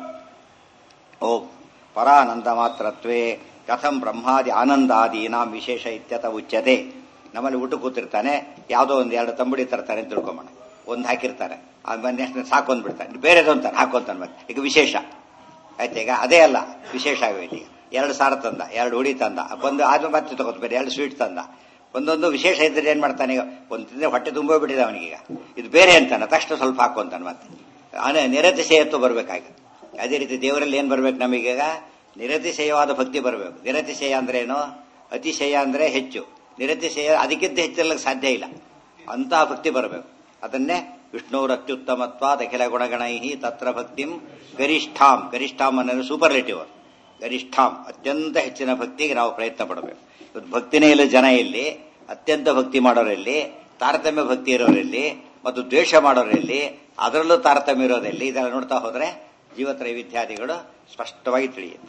ಓಂ ಪರಾನಂದ ಮಾತ್ರತ್ವೇ ಕಥಂ ಬ್ರಹ್ಮಾದಿ ಆನಂದಾದೀನಾಂ ವಿಶೇಷ ಇತ್ಯತ ಉಚ್ಯತೆ ನಮ್ಮಲ್ಲಿ ಊಟ ಕೂತಿರ್ತಾನೆ ಯಾವುದೋ ಒಂದು ಎರಡು ತಂಬುಡಿ ತರ್ತಾನೆ ಅಂತ ತಿಳ್ಕೊಂಬೋಣ ಒಂದು ಹಾಕಿರ್ತಾರೆ ಆಮೇಲೆ ನೆಕ್ಸ್ಟ್ ಸಾಕೊಂಡ್ ಬಿಡ್ತಾನೆ ಬೇರೆದೊಂತಾರೆ ಹಾಕೊಂತಾನೆ ಮತ್ತೆ ಈಗ ವಿಶೇಷ ಆಯ್ತು ಈಗ ಅದೇ ಅಲ್ಲ ವಿಶೇಷ ಆಗೋಯ್ತು ಈಗ ಎರಡು ಸಾರ ತಂದ ಎರಡು ಹುಡಿ ತಂದ ಬಂದು ಆದ್ಮೇಲೆ ಮತ್ತೆ ತಗೋತ ಬೇರೆ ಎರಡು ಸ್ವೀಟ್ ತಂದ ಒಂದೊಂದು ವಿಶೇಷ ಇದ್ರೆ ಏನ್ ಮಾಡ್ತಾನೆ ಈಗ ಒಂದು ತಿಂದ್ರೆ ಹೊಟ್ಟೆ ತುಂಬೋಗ್ಬಿಟ್ಟಿದೆ ಅವನಿಗೀಗ ಇದು ಬೇರೆ ಅಂತಾನೆ ತಕ್ಷಣ ಸ್ವಲ್ಪ ಹಾಕೊಂತಾನೆ ಮತ್ತೆ ಆನೆ ನಿರತಿಶಯತ್ವ ಬರ್ಬೇಕಾಗಿ ಅದೇ ರೀತಿ ದೇವರಲ್ಲಿ ಏನ್ ಬರ್ಬೇಕು ನಮಗೀಗ ನಿರತಿಶಯವಾದ ಭಕ್ತಿ ಬರಬೇಕು ನಿರತಿಶಯ ಅಂದ್ರೆ ಏನು ಅತಿಶಯ ಅಂದ್ರೆ ಹೆಚ್ಚು ನಿರತಿಶಯ ಅದಕ್ಕಿಂತ ಹೆಚ್ಚಿರಲಿಕ್ಕೆ ಸಾಧ್ಯ ಇಲ್ಲ ಅಂತಹ ಭಕ್ತಿ ಬರಬೇಕು ಅದನ್ನೇ ವಿಷ್ಣುವ್ರ ಅತ್ಯುತ್ತಮತ್ವ ಅಖಿಲ ಗುಣಗಣೈ ತತ್ರ ಭಕ್ತಿಂ ಗರಿಷ್ಠಾಂ ಗರಿಷ್ಠಾಂ ಅನ್ನೋದು ಸೂಪರ್ಲೇಟಿವ್ ಗರಿಷ್ಠಾಂ ಅತ್ಯಂತ ಹೆಚ್ಚಿನ ಭಕ್ತಿಗೆ ನಾವು ಪ್ರಯತ್ನ ಪಡಬೇಕು ಇವತ್ತು ಭಕ್ತಿನೇ ಇಲ್ಲ ಜನ ಇಲ್ಲಿ ಅತ್ಯಂತ ಭಕ್ತಿ ಮಾಡೋರಲ್ಲಿ ತಾರತಮ್ಯ ಭಕ್ತಿ ಇರೋರಲ್ಲಿ ಮತ್ತು ದ್ವೇಷ ಮಾಡೋರಲ್ಲಿ ಅದರಲ್ಲೂ ತಾರತಮ್ಯ ಇರೋದಲ್ಲಿ ಇದೆಲ್ಲ ನೋಡ್ತಾ ಹೋದ್ರೆ ಜೀವತ್ರೈವಿಧ್ಯಾದಿಗಳು ಸ್ಪಷ್ಟವಾಗಿ ತಿಳಿಯುತ್ತೆ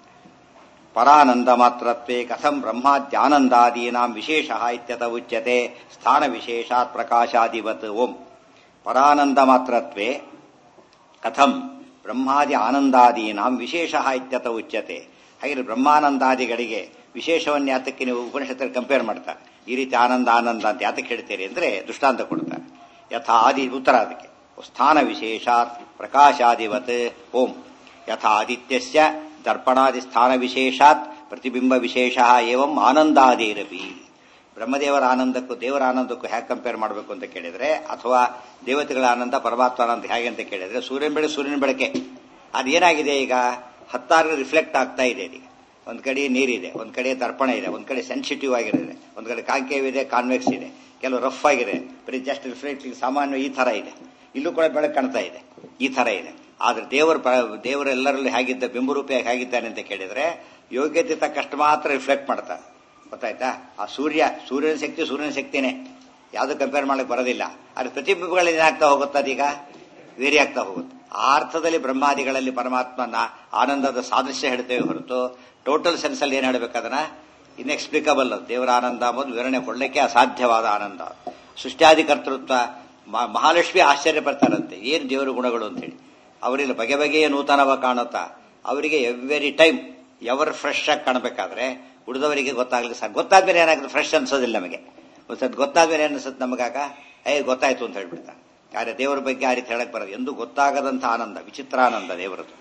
ಪರಾನಂದ ಮಾತ್ರತ್ವೇ ಕಥಂ ಬ್ರಹ್ಮಾದ್ಯಾನಂದಾದೀನಾಂ ವಿಶೇಷ ಇತ್ಯತ ಉಚ್ಯತೆ ಸ್ಥಾನ ವಿಶೇಷಾತ್ ಪ್ರಕಾಶಾದಿವತ್ ಓಂ ಪರಾನಂದ ಮಾತ್ರತ್ವೇ ಕಥಂ ಬ್ರಹ್ಮಾದಿ ಆನಂದಾದೀನಾಂ ವಿಶೇಷ ಇತ್ಯತ ಉಚ್ಯತೆ ಹಾಗೆ ಬ್ರಹ್ಮಾನಂದಾದಿಗಳಿಗೆ ವಿಶೇಷವನ್ನು ಯಾತಕ್ಕೆ ನೀವು ಉಪನಿಷತ್ತಲ್ಲಿ ಕಂಪೇರ್ ಮಾಡ್ತಾರೆ ಈ ರೀತಿ ಆನಂದ ಆನಂದ ಅಂತ ಯಾತಕ್ಕೆ ಹೇಳ್ತೀರಿ ಅಂದ್ರೆ ದೃಷ್ಟಾಂತ ಕೊಡ್ತಾರೆ ಯಥಾ ಆದಿ ಉತ್ತರ ಅದಕ್ಕೆ ಸ್ಥಾನ ವಿಶೇಷಾತ್ ಪ್ರಕಾಶಾದಿವತ್ ಓಂ ಯಥಾ ಆದಿತ್ಯಸ್ಯ ದರ್ಪಣಾದಿ ಸ್ಥಾನ ವಿಶೇಷಾತ್ ಪ್ರತಿಬಿಂಬ ವಿಶೇಷ ಏವಂ ಆನಂದಾದಿರಪಿ ಬ್ರಹ್ಮದೇವರ ಆನಂದಕ್ಕೂ ದೇವರ ಆನಂದಕ್ಕೂ ಹೇಗೆ ಕಂಪೇರ್ ಮಾಡಬೇಕು ಅಂತ ಕೇಳಿದ್ರೆ ಅಥವಾ ದೇವತೆಗಳ ಆನಂದ ಪರಮಾತ್ಮ ಆನಂದ ಹೇಗೆ ಅಂತ ಕೇಳಿದ್ರೆ ಸೂರ್ಯನ ಬೆಳಕು ಸೂರ್ಯನ ಬೆಳಕೆ ಅದೇನಾಗಿದೆ ಈಗ ಹತ್ತಾರು ರಿಫ್ಲೆಕ್ಟ್ ಆಗ್ತಾ ಇದೆ ಈಗ ಒಂದ್ ಕಡೆ ನೀರಿದೆ ಒಂದ್ ಕಡೆ ದರ್ಪಣ ಇದೆ ಒಂದ್ ಕಡೆ ಸೆನ್ಸಿಟಿವ್ ಆಗಿರುತ್ತೆ ಒಂದ್ ಕಡೆ ಕಾಂಕೇವ್ ಇದೆ ಕಾನ್ವೆಕ್ಸ್ ಇದೆ ಕೆಲವು ರಫ್ ಆಗಿದೆ ಬರೀ ಜಸ್ಟ್ ರಿಫ್ಲೆಕ್ಟಿಂಗ್ ಸಾಮಾನ್ಯ ಈ ತರ ಇದೆ ಇಲ್ಲೂ ಕೂಡ ಬೆಳಕು ಕಾಣ್ತಾ ಇದೆ ಈ ತರ ಇದೆ ಆದ್ರೆ ದೇವರ ದೇವರೆಲ್ಲರಲ್ಲಿ ಹೇಗಿದ್ದ ಬಿಂಬರೂಪಿಯಾಗಿ ಹೇಗಿದ್ದಾನೆ ಅಂತ ಕೇಳಿದ್ರೆ ಯೋಗ್ಯತೆ ತಕ್ಕಷ್ಟು ಮಾತ್ರ ರಿಫ್ಲೆಕ್ಟ್ ಮಾಡ್ತಾರೆ ಗೊತ್ತಾಯ್ತಾ ಆ ಸೂರ್ಯ ಸೂರ್ಯನ ಶಕ್ತಿ ಸೂರ್ಯನ ಶಕ್ತಿನೇ ಯಾವುದು ಕಂಪೇರ್ ಮಾಡಕ್ ಬರೋದಿಲ್ಲ ಆದ್ರೆ ಪ್ರತಿಬಿಂಬಗಳು ಏನಾಗ್ತಾ ಹೋಗುತ್ತೆ ಅದೀಗ ವೇರಿ ಆಗ್ತಾ ಹೋಗುತ್ತೆ ಆ ಅರ್ಥದಲ್ಲಿ ಬ್ರಹ್ಮಾದಿಗಳಲ್ಲಿ ಪರಮಾತ್ಮನ ಆನಂದದ ಸಾದೃಶ್ಯ ಹೇಳ್ತೇವೆ ಹೊರತು ಟೋಟಲ್ ಸೆನ್ಸ್ ಅಲ್ಲಿ ಏನ್ ಹೇಳ್ಬೇಕದನ್ನ ಇನ್ಎಕ್ಸ್ಪ್ಲಿಕಬಲ್ ದೇವರ ಆನಂದ ಅಂಬುದು ವಿವರಣೆ ಕೊಡ್ಲಿಕ್ಕೆ ಅಸಾಧ್ಯವಾದ ಆನಂದ ಸೃಷ್ಟ್ಯಾದಿ ಕರ್ತೃತ್ವ ಮಹಾಲಕ್ಷ್ಮಿ ಆಶ್ಚರ್ಯ ಪಡ್ತಾರಂತೆ ಏನು ದೇವರ ಗುಣಗಳು ಅಂತ ಹೇಳಿ ಅವರಿಗೆ ಬಗೆ ಬಗೆಯ ನೂತನವ ಕಾಣುತ್ತಾ ಅವರಿಗೆ ಎವ್ರಿ ಟೈಮ್ ಎವರ್ ಫ್ರೆಶ್ ಆಗಿ ಕಾಣಬೇಕಾದ್ರೆ ಉಳಿದವರಿಗೆ ಗೊತ್ತಾಗ್ಲಿಕ್ಕೆ ಸಾಕು ಗೊತ್ತಾದ್ಮೇಲೆ ಏನಾಗುತ್ತೆ ಫ್ರೆಶ್ ಅನ್ಸೋದಿಲ್ಲ ನಮಗೆ ಒಂದ್ಸತ್ ಗೊತ್ತಾದ್ಮೇಲೆ ಏನಿಸುತ್ತೆ ನಮಗಾಗ ಏ ಗೊತ್ತಾಯ್ತು ಅಂತ ಹೇಳ್ಬಿಡ್ತಾರೆ ಆದ್ರೆ ದೇವರ ಬಗ್ಗೆ ಆ ರೀತಿ ಹೇಳಕ್ ಬರೋದು ಎಂದು ಗೊತ್ತಾಗದಂತ ಆನಂದ ವಿಚಿತ್ರ ಆನಂದ ದೇವರದ್ದು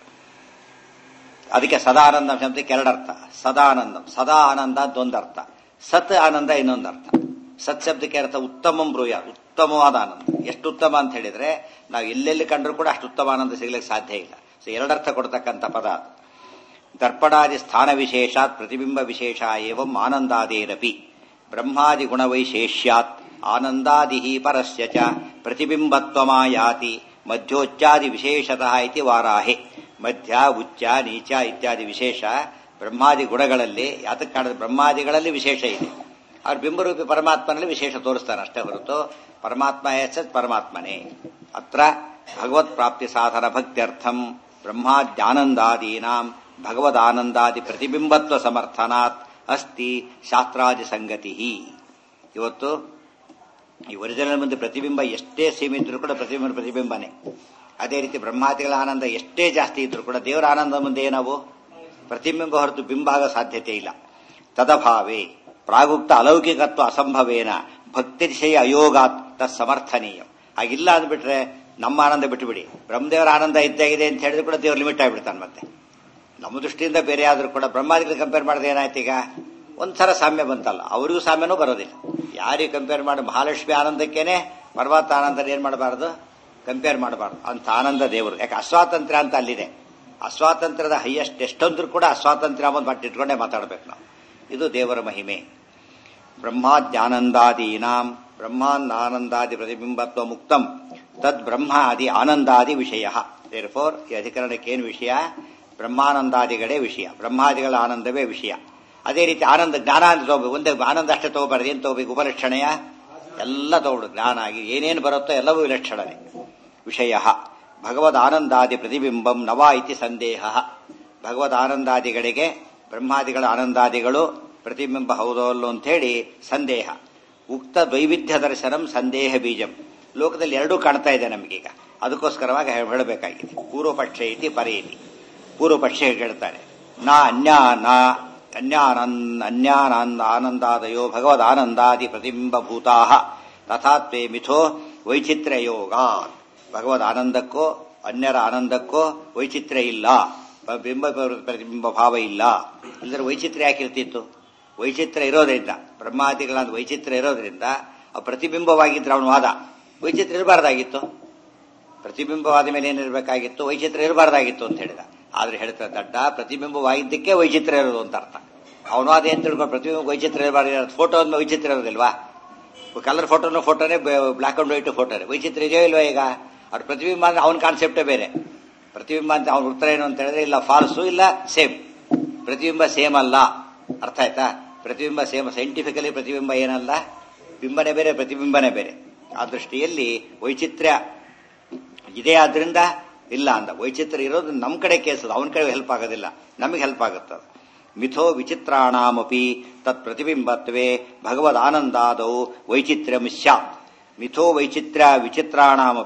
ಅದಕ್ಕೆ ಸದಾನಂದ ಶಬ್ದಕ್ಕೆ ಎರಡರ್ಥ ಸದಾನಂದಂ ಸದಾ ಆನಂದ ಅಂತ ಒಂದರ್ಥ ಸತ್ ಆನಂದ ಇನ್ನೊಂದರ್ಥ ಸತ್ ಶಬ್ದಕ್ಕೆ ಅರ್ಥ ಉತ್ತಮ ಬ್ರೂಯ ಉತ್ತಮವಾದ ಆನಂದ ಎಷ್ಟು ಉತ್ತಮ ಅಂತ ಹೇಳಿದ್ರೆ ನಾವು ಎಲ್ಲೆಲ್ಲಿ ಕಂಡ್ರೂ ಕೂಡ ಅಷ್ಟು ಉತ್ತಮ ಆನಂದ ಸಿಗ್ಲಿಕ್ಕೆ ಸಾಧ್ಯ ಇಲ್ಲ ಸೊ ಎರಡರ್ಥ ಕೊಡ್ತಕ್ಕಂಥ ಪದ ದರ್ಪಣಾದಿ ಸ್ಥಾನ ವಿಶೇಷಾತ್ ಪ್ರತಿಬಿಂಬ ವಿಶೇಷ ಏವಂ ಆನಂದಾದೇರಪಿ ಬ್ರಹ್ಮಾದಿ ಗುಣವೈಶೇಷ್ಯಾತ್ ಆನಂದಾದಿ ಪರಸ್ಯ ಚ ಪ್ರತಿಬಿಂಬತ್ವಮಾಯಾತಿ ಮಧ್ಯೋಚ್ಚಾದಿ ವಿಶೇಷತಃ ಇತಿ ವಾರಾಹೆ ಮಧ್ಯ ಉಚ್ಚ ನೀಚ ಇತ್ಯಾದಿ ವಿಶೇಷ ಬ್ರಹ್ಮಾದಿ ಗುಣಗಳಲ್ಲಿ ಯಾತಕ್ಕೆ ಕಾಣದ ಬ್ರಹ್ಮಾದಿಗಳಲ್ಲಿ ವಿಶೇಷ ಇದೆ ಅವ್ರ ಬಿಂಬರೂಪಿ ಪರಮಾತ್ಮನಲ್ಲಿ ವಿಶೇಷ ತೋರಿಸ್ತಾನೆ ಅಷ್ಟೇ ಹೊರತು ಪರಮಾತ್ಮ ಎಸ್ ಪರಮಾತ್ಮನೇ ಅತ್ರ ಭಗವತ್ ಪ್ರಾಪ್ತಿ ಸಾಧನ ಭಕ್ತ್ಯರ್ಥಂ ಬ್ರಹ್ಮಾದ್ಯಾನಂದಾದೀನಾಂ ಭಗವದಾನಂದಾದಿ ಪ್ರತಿಬಿಂಬತ್ವ ಸಮರ್ಥನಾತ್ ಅಸ್ತಿ ಶಾಸ್ತ್ರಾದಿ ಸಂಗತಿ ಇವತ್ತು ಈ ಒರಿಜಿನಲ್ ಮುಂದೆ ಪ್ರತಿಬಿಂಬ ಎಷ್ಟೇ ಸೀಮೆ ಇದ್ರೂ ಕೂಡ ಪ್ರತಿಬಿಂಬ ಪ್ರತಿಬಿಂಬನೇ ಅದೇ ರೀತಿ ಬ್ರಹ್ಮಾದಿಗಳ ಆನಂದ ಎಷ್ಟೇ ಜಾಸ್ತಿ ಇದ್ರೂ ಕೂಡ ದೇವರ ಆನಂದ ಮುಂದೆ ಏನವು ಪ್ರತಿಬಿಂಬ ಹೊರತು ಬಿಂಬ ಆಗೋ ಸಾಧ್ಯತೆ ಇಲ್ಲ ತದಭಾವೇ ಪ್ರಾಗುಕ್ತ ಅಲೌಕಿಕತ್ವ ಅಸಂಭವೇನ ಭಕ್ತಿಶಯ ಅಯೋಗಾತ್ ತತ್ಸಮರ್ಥನೀಯ ಹಾಗಿಲ್ಲ ಅಂದ್ಬಿಟ್ರೆ ನಮ್ಮ ಆನಂದ ಬಿಟ್ಟುಬಿಡಿ ಬ್ರಹ್ಮದೇವರ ಆನಂದ ಇದ್ದಾಗಿದೆ ಅಂತ ಹೇಳಿದ್ರು ಕೂಡ ದೇವರು ಲಿಮಿಟ್ ಆಗಿಬಿಡ್ತಾನೆ ಮತ್ತೆ ನಮ್ಮ ದೃಷ್ಟಿಯಿಂದ ಬೇರೆ ಆದ್ರೂ ಕೂಡ ಬ್ರಹ್ಮಾದಿಗಳು ಕಂಪೇರ್ ಮಾಡಿದ್ರೆ ಏನಾಯ್ತು ಈಗ ಒಂಥರ ಸಾಮ್ಯ ಬಂತಲ್ಲ ಅವರಿಗೂ ಸಾಮ್ಯನೂ ಬರೋದಿಲ್ಲ ಯಾರಿಗೆ ಕಂಪೇರ್ ಮಾಡಿ ಮಹಾಲಕ್ಷ್ಮಿ ಆನಂದಕ್ಕೇನೆ ಪರ್ವತ ಆನಂದ ಏನ್ ಮಾಡಬಾರದು ಕಂಪೇರ್ ಮಾಡಬಾರ್ದು ಅಂತ ಆನಂದ ದೇವರು ಯಾಕೆ ಅಸ್ವಾತಂತ್ರ್ಯ ಅಂತ ಅಲ್ಲಿದೆ ಅಸ್ವಾತಂತ್ರ್ಯದ ಹೈಯೆಸ್ಟ್ ಎಷ್ಟೊಂದ್ರೂ ಕೂಡ ಅಸ್ವಾತಂತ್ರ್ಯ ಅನ್ನೋದು ಮಟ್ಟ ಇಟ್ಕೊಂಡೇ ಮಾತಾಡ್ಬೇಕು ನಾವು ಇದು ದೇವರ ಮಹಿಮೆ ಬ್ರಹ್ಮಾದ್ಯಾನಂದಾದೀನಾಂ ಬ್ರಹ್ಮಾಂದಾನಂದಾದಿ ಪ್ರತಿಬಿಂಬತ್ವ ಮುಕ್ತಂ ತದ್ ಬ್ರಹ್ಮಾದಿ ಆನಂದಾದಿ ವಿಷಯ ಫೋರ್ ಈ ಅಧಿಕರಣಕ್ಕೆ ಏನು ವಿಷಯ ಬ್ರಹ್ಮಾನಂದಾದಿಗಳೇ ವಿಷಯ ಬ್ರಹ್ಮಾದಿಗಳ ಆನಂದವೇ ವಿಷಯ ಅದೇ ರೀತಿ ಆನಂದ ಜ್ಞಾನ ಅಂತ ತಗೋಬೇಕು ಒಂದೇ ಆನಂದ ಅಷ್ಟೇ ತಗೋಬಾರ್ದು ಏನ್ ತಗೋಬೇಕು ಉಪಲಕ್ಷಣೆಯ ಎಲ್ಲ ತಗೊಡು ಜ್ಞಾನ ಆಗಿ ಏನೇನು ಬರುತ್ತೋ ಎಲ್ಲವೂ ವಿಲಕ್ಷಣನೆ ವಿಷಯ ಭಗವದ್ ಆನಂದಾದಿ ಪ್ರತಿಬಿಂಬಂ ನವ ಇತಿ ಸಂದೇಹ ಭಗವದ್ ಆನಂದಾದಿಗಳಿಗೆ ಬ್ರಹ್ಮಾದಿಗಳ ಆನಂದಾದಿಗಳು ಪ್ರತಿಬಿಂಬ ಹೌದೋ ಅಲ್ಲೋ ಅಂತ ಹೇಳಿ ಸಂದೇಹ ಉಕ್ತ ದೈವಿಧ್ಯ ದರ್ಶನಂ ಸಂದೇಹ ಬೀಜಂ ಲೋಕದಲ್ಲಿ ಎರಡೂ ಕಾಣ್ತಾ ಇದೆ ನಮಗೀಗ ಅದಕ್ಕೋಸ್ಕರವಾಗಿ ಹೇಳಬೇಕಾಗಿದೆ ಪೂರ್ವ ಪಕ್ಷ ಇತಿ ಪರೇತಿ ಪೂರ್ವ ಪಕ್ಷ ಹೇಳ್ತಾರೆ ನಾ ಅನ್ಯಾ ನಾ ಅನ್ಯಾನಂದ ಅನ್ಯಾನಂದ ಆನಂದಾದಯೋ ಭಗವದ್ ಆನಂದಾದಿ ಪ್ರತಿಬಿಂಬಭೂತಾ ತಥಾತ್ವೇ ಮಿಥೋ ವೈಚಿತ್ರ್ಯ ಯೋಗ ಭಗವದ್ ಆನಂದಕ್ಕೋ ಅನ್ಯರ ಆನಂದಕ್ಕೋ ವೈಚಿತ್ರ್ಯ ಇಲ್ಲ ಬಿಂಬ ಪ್ರತಿಬಿಂಬ ಭಾವ ಇಲ್ಲ ಇಲ್ಲದ್ರೆ ವೈಚಿತ್ರ್ಯ ಯಾಕಿರ್ತಿತ್ತು ವೈಚಿತ್ರ್ಯ ಇರೋದ್ರಿಂದ ಬ್ರಹ್ಮಾದಿಗಳ ವೈಚಿತ್ರ್ಯ ಇರೋದ್ರಿಂದ ಆ ಪ್ರತಿಬಿಂಬವಾಗಿದ್ರೆ ಅವನ ವಾದ ವೈಚಿತ್ರ್ಯ ಇರಬಾರ್ದಾಗಿತ್ತು ಪ್ರತಿಬಿಂಬವಾದ ಮೇಲೆ ಏನಿರಬೇಕಾಗಿತ್ತು ವೈಚಿತ್ರ್ಯ ಇರಬಾರ್ದಾಗಿತ್ತು ಅಂತ ಹೇಳಿದ ಆದ್ರೆ ಹೇಳ್ತಾರೆ ದಡ್ಡ ಪ್ರತಿಬಿಂಬವಾಗಿದ್ದಕ್ಕೆ ವೈಚಿತ್ರ್ಯ ಇರೋದು ಅಂತ ಅರ್ಥ ಅವನು ಅದೇನ್ ತಿಳ್ಕೊಂಡು ಪ್ರತಿಬಿಂಬ ವೈಚಿತ್ರ್ಯ ಇರಬಾರ್ದು ಫೋಟೋ ಅಂದ ವೈಚಿತ್ರ್ಯ ಇರೋದಿಲ್ವಾ ಕಲರ್ ಫೋಟೋನು ಫೋಟೋನೇ ಬ್ಲಾಕ್ ಅಂಡ್ ವೈಟ್ ಫೋಟೋನೇ ವೈಚಿತ್ರ್ಯ ಇದೆಯೋ ಇಲ್ವಾ ಈಗ ಅವ್ರ ಪ್ರತಿಬಿಂಬ ಅಂದ್ರೆ ಅವನ ಕಾನ್ಸೆಪ್ಟೇ ಬೇರೆ ಪ್ರತಿಬಿಂಬ ಅಂತ ಅವ್ನ ಉತ್ತರ ಏನು ಅಂತ ಹೇಳಿದ್ರೆ ಇಲ್ಲ ಫಾಲ್ಸು ಇಲ್ಲ ಸೇಮ್ ಪ್ರತಿಬಿಂಬ ಸೇಮ್ ಅಲ್ಲ ಅರ್ಥ ಆಯ್ತಾ ಪ್ರತಿಬಿಂಬ ಸೇಮ್ ಸೈಂಟಿಫಿಕಲಿ ಪ್ರತಿಬಿಂಬ ಏನಲ್ಲ ಬಿಂಬನೇ ಬೇರೆ ಪ್ರತಿಬಿಂಬನೇ ಬೇರೆ ಆ ದೃಷ್ಟಿಯಲ್ಲಿ ವೈಚಿತ್ರ್ಯ ಇದೆ ಆದ್ರಿಂದ ಇಲ್ಲ ಅಂದ ವೈಚಿತ್ರ್ಯ ಇರೋದು ನಮ್ಮ ಕಡೆ ಕೇಸದು ಅವನ ಕಡೆ ಹೆಲ್ಪ್ ಆಗೋದಿಲ್ಲ ನಮಗೆ ಹೆಲ್ಪ್ ಆಗುತ್ತದೆ ಮಿಥೋ ವಿಚಿತ್ರಾಣಾಮಪಿ ತತ್ ಪ್ರತಿಬಿಂಬತ್ವೇ ಭಗವದ್ ಆನಂದಾದೌ ವೈಚಿತ್ರ್ಯ ಸ್ಯಾತ್ ಮಿಥೋ ವೈಚಿತ್ರ್ಯ ವಿಚಿತ್ರಾಣಾಮಪಿ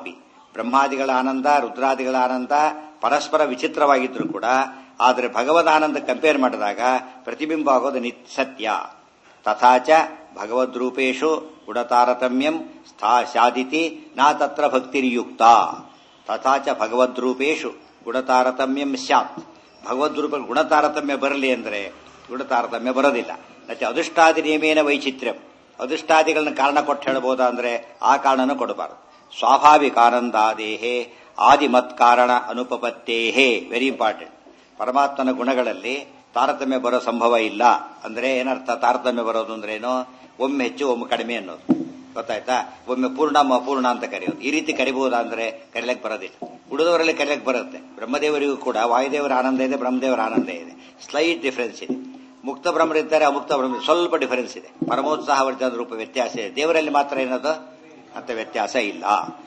ಬ್ರಹ್ಮಾದಿಗಳ ಆನಂದ ರುದ್ರಾದಿಗಳ ಆನಂದ ಪರಸ್ಪರ ವಿಚಿತ್ರವಾಗಿದ್ರು ಕೂಡ ಆದರೆ ಭಗವದ್ ಆನಂದ ಕಂಪೇರ್ ಮಾಡಿದಾಗ ಪ್ರತಿಬಿಂಬ ಆಗೋದು ನಿತ್ ಸತ್ಯ ತಥಾಚ ಭಗವದ್ರೂಪೇಶು ಗುಣತಾರತಮ್ಯಂ ಸ್ಥಾ ಶಾದಿತಿ ನಾ ತತ್ರ ಭಕ್ತಿರ್ಯುಕ್ತ ತಥಾಚ ಭಗವದ್ರೂಪೇಶು ಗುಣತಾರತಮ್ಯಂ ಸ್ಯಾತ್ ಭಗವದ್ರೂಪ ಗುಣತಾರತಮ್ಯ ಬರಲಿ ಅಂದರೆ ಗುಣತಾರತಮ್ಯ ಬರೋದಿಲ್ಲ ಮತ್ತೆ ಅದೃಷ್ಟಾದಿ ನಿಯಮೇನ ವೈಚಿತ್ರ್ಯಂ ಅದೃಷ್ಟಾದಿಗಳನ್ನ ಕಾರಣ ಕೊಟ್ಟು ಹೇಳ್ಬೋದಾ ಅಂದ್ರೆ ಆ ಕಾರಣನೂ ಕೊಡಬಾರದು ಸ್ವಾಭಾವಿಕ ಆನಂದಾದೇಹೇ ಆದಿಮತ್ ಕಾರಣ ಅನುಪಪತ್ತೇಹೇ ವೆರಿ ಇಂಪಾರ್ಟೆಂಟ್ ಪರಮಾತ್ಮನ ಗುಣಗಳಲ್ಲಿ ತಾರತಮ್ಯ ಬರೋ ಸಂಭವ ಇಲ್ಲ ಅಂದ್ರೆ ಏನರ್ಥ ತಾರತಮ್ಯ ಬರೋದು ಅಂದ್ರೆ ಏನು ಒಮ್ಮೆ ಹೆಚ್ಚು ಒಮ್ಮೆ ಕಡಿಮೆ ಅನ್ನೋದು ಗೊತ್ತಾಯ್ತಾ ಒಮ್ಮೆ ಪೂರ್ಣ ಒಮ್ಮೆ ಅಪೂರ್ಣ ಅಂತ ಕರೆಯೋದು ಈ ರೀತಿ ಕರಿಬಹುದಾ ಅಂದ್ರೆ ಕರೀಲಕ್ಕೆ ಬರೋದಿಲ್ಲ ಉಳಿದವರಲ್ಲಿ ಕರೆಯಕ್ಕೆ ಬರುತ್ತೆ ಬ್ರಹ್ಮದೇವರಿಗೂ ಕೂಡ ವಾಯುದೇವರ ಆನಂದ ಇದೆ ಬ್ರಹ್ಮದೇವರ ಆನಂದ ಇದೆ ಸ್ಲೈಟ್ ಡಿಫರೆನ್ಸ್ ಇದೆ ಮುಕ್ತ ಬ್ರಹ್ಮರಿದ್ದಾರೆ ಅಮುಕ್ತ ಬ್ರಹ್ಮ ಸ್ವಲ್ಪ ಡಿಫರೆನ್ಸ್ ಇದೆ ಪರಮೋತ್ಸಾಹ ವರ್ಜನ ರೂಪ ವ್ಯತ್ಯಾಸ ಇದೆ ದೇವರಲ್ಲಿ ಮಾತ್ರ ಏನದು ಅಂತ ವ್ಯತ್ಯಾಸ ಇಲ್ಲ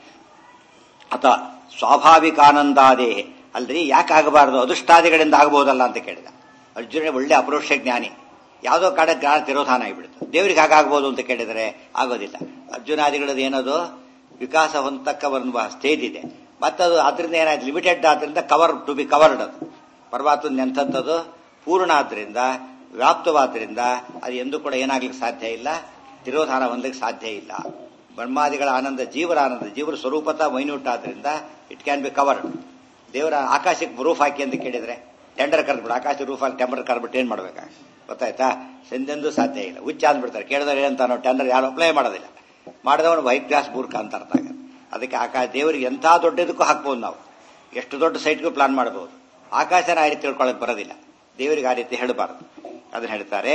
ಅಥ ಸ್ವಾಭಾವಿಕ ಆನಂದಾದೇಹೆ ಅಲ್ರಿ ಯಾಕೆ ಆಗಬಾರದು ಅದೃಷ್ಟಾದಿಗಳಿಂದ ಆಗಬಹುದಲ್ಲ ಅಂತ ಕೇಳಿದ ಅರ್ಜುನ ಒಳ್ಳೆ ಅಪರೋಕ್ಷ ಜ್ಞಾನಿ ಯಾವುದೋ ಕಡೆ ಜ್ಞಾನ ತಿರೋಧಾನ ಆಗಿಬಿಡ್ತು ದೇವರಿಗೆ ಹಾಗಾಗಬಹುದು ಅಂತ ಕೇಳಿದರೆ ಆಗೋದಿಲ್ಲ ಅರ್ಜುನಾದಿಗಳದ್ದು ಏನದು ವಿಕಾಸ ಹೊಂದತಕ್ಕ ಒಂದು ಸ್ಟೇಜ್ ಇದೆ ಮತ್ತದು ಅದರಿಂದ ಏನಾಯ್ತು ಲಿಮಿಟೆಡ್ ಆದ್ರಿಂದ ಕವರ್ ಟು ಬಿ ಕವರ್ಡ್ ಅದು ಪರಮಾತ್ಮ ಎಂಥದ್ದು ಪೂರ್ಣ ಆದ್ರಿಂದ ವ್ಯಾಪ್ತವಾದ್ರಿಂದ ಅದು ಎಂದೂ ಕೂಡ ಏನಾಗ್ಲಿಕ್ಕೆ ಸಾಧ್ಯ ಇಲ್ಲ ತಿರೋಧಾನ ಹೊಂದಕ್ಕೆ ಸಾಧ್ಯ ಇಲ್ಲ ಬ್ರಹ್ಮಾದಿಗಳ ಆನಂದ ಜೀವರ ಆನಂದ ಜೀವರ ಸ್ವರೂಪತ ಮೈನ್ಯೂಟ್ ಆದ್ರಿಂದ ಇಟ್ ಕ್ಯಾನ್ ಬಿ ಕವರ್ಡ್ ದೇವರ ಆಕಾಶಕ್ಕೆ ರೂಫ್ ಹಾಕಿ ಅಂತ ಕೇಳಿದ್ರೆ ಟೆಂಡರ್ ಕರೆದ್ಬಿಡು ಆಕಾಶ ರೂಫ್ ಹಾಕಿ ಟೆಂಡರ್ ಕರೆದ್ಬಿಟ್ಟು ಏನ್ ಮಾಡ್ಬೇಕಾ ಗೊತ್ತಾಯ್ತಾ ಸಂದೆಂದು ಸಾಧ್ಯ ಇಲ್ಲ ಹುಚ್ಚ ಅಂದ್ಬಿಡ್ತಾರೆ ಕೇಳಿದ್ರೆ ಏನಂತಾನೋ ಟೆಂಡರ್ ಯಾರು ಅಪ್ಲೈ ಮಾಡೋದಿಲ್ಲ ಮಾಡಿದವನು ವೈಟ್ ಗ್ಲಾಸ್ ಮೂರ್ಖ ಅಂತ ಅರ್ಥ ಆಗುತ್ತೆ ಅದಕ್ಕೆ ಆಕಾಶ ದೇವರಿಗೆ ಎಂಥ ದೊಡ್ಡದಕ್ಕೂ ಹಾಕ್ಬೋದು ನಾವು ಎಷ್ಟು ದೊಡ್ಡ ಸೈಟ್ಗೂ ಪ್ಲಾನ್ ಮಾಡಬಹುದು ಆಕಾಶನ ಆ ರೀತಿ ತಿಳ್ಕೊಳ್ಳೋಕೆ ಬರೋದಿಲ್ಲ ದೇವರಿಗೆ ಆ ರೀತಿ ಹೇಳಬಾರದು ಅದನ್ನ ಹೇಳ್ತಾರೆ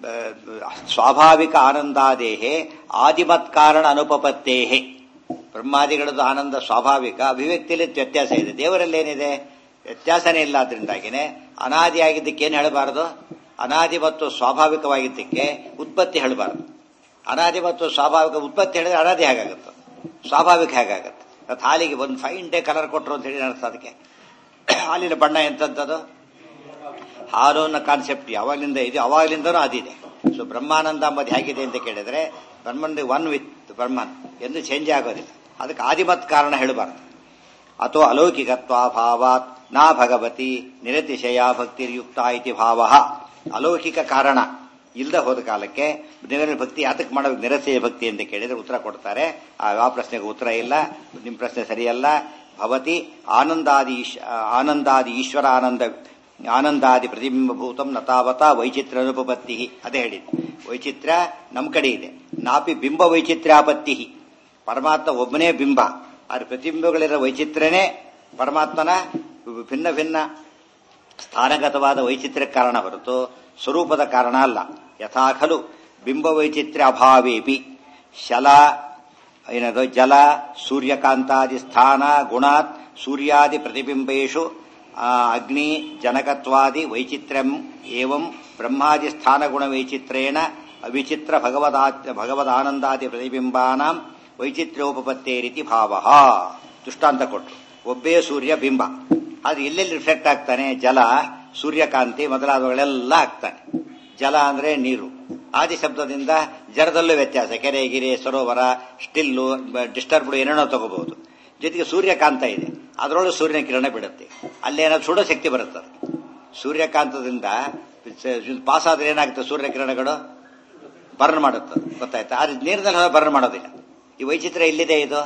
ಸ್ವಾಭಾವಿಕ ಆನಂದಾದೇಹೆ ಆದಿಮತ್ ಕಾರಣ ಅನುಪಪತ್ತೇಹೆ ಬ್ರಹ್ಮಾದಿಗಳದ್ದು ಆನಂದ ಸ್ವಾಭಾವಿಕ ಅಭಿವ್ಯಕ್ತಿಯಲ್ಲಿ ವ್ಯತ್ಯಾಸ ಇದೆ ದೇವರಲ್ಲಿ ಏನಿದೆ ವ್ಯತ್ಯಾಸನೇ ಇಲ್ಲ ಅದರಿಂದಾಗಿನೇ ಅನಾದಿಯಾಗಿದ್ದಕ್ಕೆ ಏನು ಹೇಳಬಾರದು ಅನಾದಿ ಮತ್ತು ಸ್ವಾಭಾವಿಕವಾಗಿದ್ದಕ್ಕೆ ಉತ್ಪತ್ತಿ ಹೇಳಬಾರದು ಅನಾದಿ ಮತ್ತು ಸ್ವಾಭಾವಿಕ ಉತ್ಪತ್ತಿ ಹೇಳಿದ್ರೆ ಅನಾದಿ ಹೇಗಾಗುತ್ತೆ ಸ್ವಾಭಾವಿಕ ಹೇಗಾಗುತ್ತೆ ಮತ್ತು ಹಾಲಿಗೆ ಒಂದು ಫೈನ್ ಡೇ ಕಲರ್ ಕೊಟ್ಟರು ಅಂತ ಹೇಳಿ ಅರ್ಥ ಅದಕ್ಕೆ ಹಾಲಿನ ಬಣ್ಣ ಎಂತದ್ದು ಹಾಲು ಅನ್ನೋ ಕಾನ್ಸೆಪ್ಟ್ ಯಾವಾಗಲಿಂದ ಇದೆ ಅವಾಗಲಿಂದನೂ ಅದಿದೆ ಸೊ ಬ್ರಹ್ಮಾನಂದ ಅಂಬದು ಹೇಗಿದೆ ಅಂತ ಕೇಳಿದ್ರೆ ಬ್ರಹ್ಮನ್ ಒನ್ ವಿತ್ ಬ್ರಹ್ಮನ್ ಎಂದು ಚೇಂಜ್ ಆಗೋದಿಲ್ಲ ಅದಕ್ಕೆ ಆದಿಮತ್ ಕಾರಣ ಹೇಳಬಾರದು ಅಥೋ ಅಲೌಕಿಕತ್ವಾಭಾವಾತ್ ನಾ ಭಗವತಿ ನಿರತಿಶಯ ಭಕ್ತಿರ್ಯುಕ್ತ ಇತಿ ಭಾವ ಅಲೌಕಿಕ ಕಾರಣ ಇಲ್ಲದ ಹೋದ ಕಾಲಕ್ಕೆ ದೇವರ ಭಕ್ತಿ ಯಾತಕ್ಕೆ ಮಾಡಬೇಕು ನಿರತಿಶಯ ಭಕ್ತಿ ಅಂತ ಕೇಳಿದ್ರೆ ಉತ್ತರ ಕೊಡ್ತಾರೆ ಆ ಪ್ರಶ್ನೆಗೆ ಉತ್ತರ ಇಲ್ಲ ನಿಮ್ಮ ಪ್ರಶ್ನೆ ಸರಿಯಲ್ಲ ಭವತಿ ಆನಂದಾದಿ ಆನಂದಾದಿ ಈಶ್ವರ ಆನಂದ ಆನಂದಾದಿ ಪ್ರತಿಬಿಂಬಭೂತಂ ನತಾವತ ವೈಚಿತ್ರ ಅನುಪಪತ್ತಿ ಅದೇ ಹೇಳಿದ್ದು ವೈಚಿತ್ರ ನಮ್ಮ ಕಡೆ ಇದೆ ನಾಪಿ ಬಿಂಬ ವೈಚಿತ್ರ್ಯಾಪತ್ತಿ ಪರಮಾತ್ಮ ಒಬ್ಬನೇ ಬಿಂಬ ಆದ್ರೆ ಪ್ರತಿಬಿಂಬಗಳಿರೋ ವೈಚಿತ್ರನೇ ಪರಮಾತ್ಮನ ಭಿನ್ನ ಭಿನ್ನ ಸ್ಥಾನಗತವಾದ ವೈಚಿತ್ರ್ಯ ಕಾರಣ ಹೊರತು ಸ್ವರೂಪದ ಕಾರಣ ಅಲ್ಲ ಯಥಾ ಖಲು ಬಿಂಬ ವೈಚಿತ್ರ್ಯ ಅಭಾವೇಪಿ ಶಲ ಏನದು ಜಲ ಸೂರ್ಯಕಾಂತಾದಿ ಸ್ಥಾನ ಗುಣಾತ್ ಸೂರ್ಯಾದಿ ಪ್ರತಿಬಿಂಬೇಶು ಅಗ್ನಿ ಜನಕತ್ವಾದಿ ವೈಚಿತ್ರ್ಯಂ ಏವಂ ಬ್ರಹ್ಮಾದಿ ಸ್ಥಾನಗುಣ ವೈಚಿತ್ರೇಣ ವಿಚಿತ್ರ ಭಗವದಾ ಭಗವದಾನಂದಾದಿ ಪ್ರತಿಬಿಂಬಾನಾಂ ವೈಚಿತ್ರ್ಯೋಪತ್ತೇ ರೀತಿ ಭಾವ ದೃಷ್ಟಾಂತ ಕೊಟ್ಟರು ಒಬ್ಬೇ ಸೂರ್ಯ ಬಿಂಬ ಅದು ಎಲ್ಲೆಲ್ಲಿ ರಿಫ್ಲೆಕ್ಟ್ ಆಗ್ತಾನೆ ಜಲ ಸೂರ್ಯಕಾಂತಿ ಮೊದಲಾದವುಗಳೆಲ್ಲ ಆಗ್ತಾನೆ ಜಲ ಅಂದ್ರೆ ನೀರು ಆದಿ ಶಬ್ದದಿಂದ ಜಲದಲ್ಲೂ ವ್ಯತ್ಯಾಸ ಕೆರೆ ಗಿರೆ ಸರೋವರ ಸ್ಟಿಲ್ಲು ಡಿಸ್ಟರ್ಬ್ಡ್ ಏನೇನೋ ತಗೋಬಹುದು ಜೊತೆಗೆ ಸೂರ್ಯಕಾಂತ ಇದೆ ಅದರೊಳಗೆ ಸೂರ್ಯನ ಕಿರಣ ಬಿಡುತ್ತೆ ಅಲ್ಲೇನಾದ್ರು ಸುಡೋ ಶಕ್ತಿ ಬರುತ್ತೆ ಸೂರ್ಯಕಾಂತದಿಂದ ಪಾಸ್ ಆದ್ರೆ ಏನಾಗುತ್ತೆ ಸೂರ್ಯ ಕಿರಣಗಳು ಬರ್ನ್ ಮಾಡುತ್ತೆ ಗೊತ್ತಾಯ್ತಾ ಆದ್ರೆ ನೀರಿನಲ್ಲಿ ಬರ್ನ್ ಮಾಡೋದಿಲ್ಲ ಈ ವೈಚಿತ್ರ್ಯ ಎಲ್ಲಿದೆ ಇದು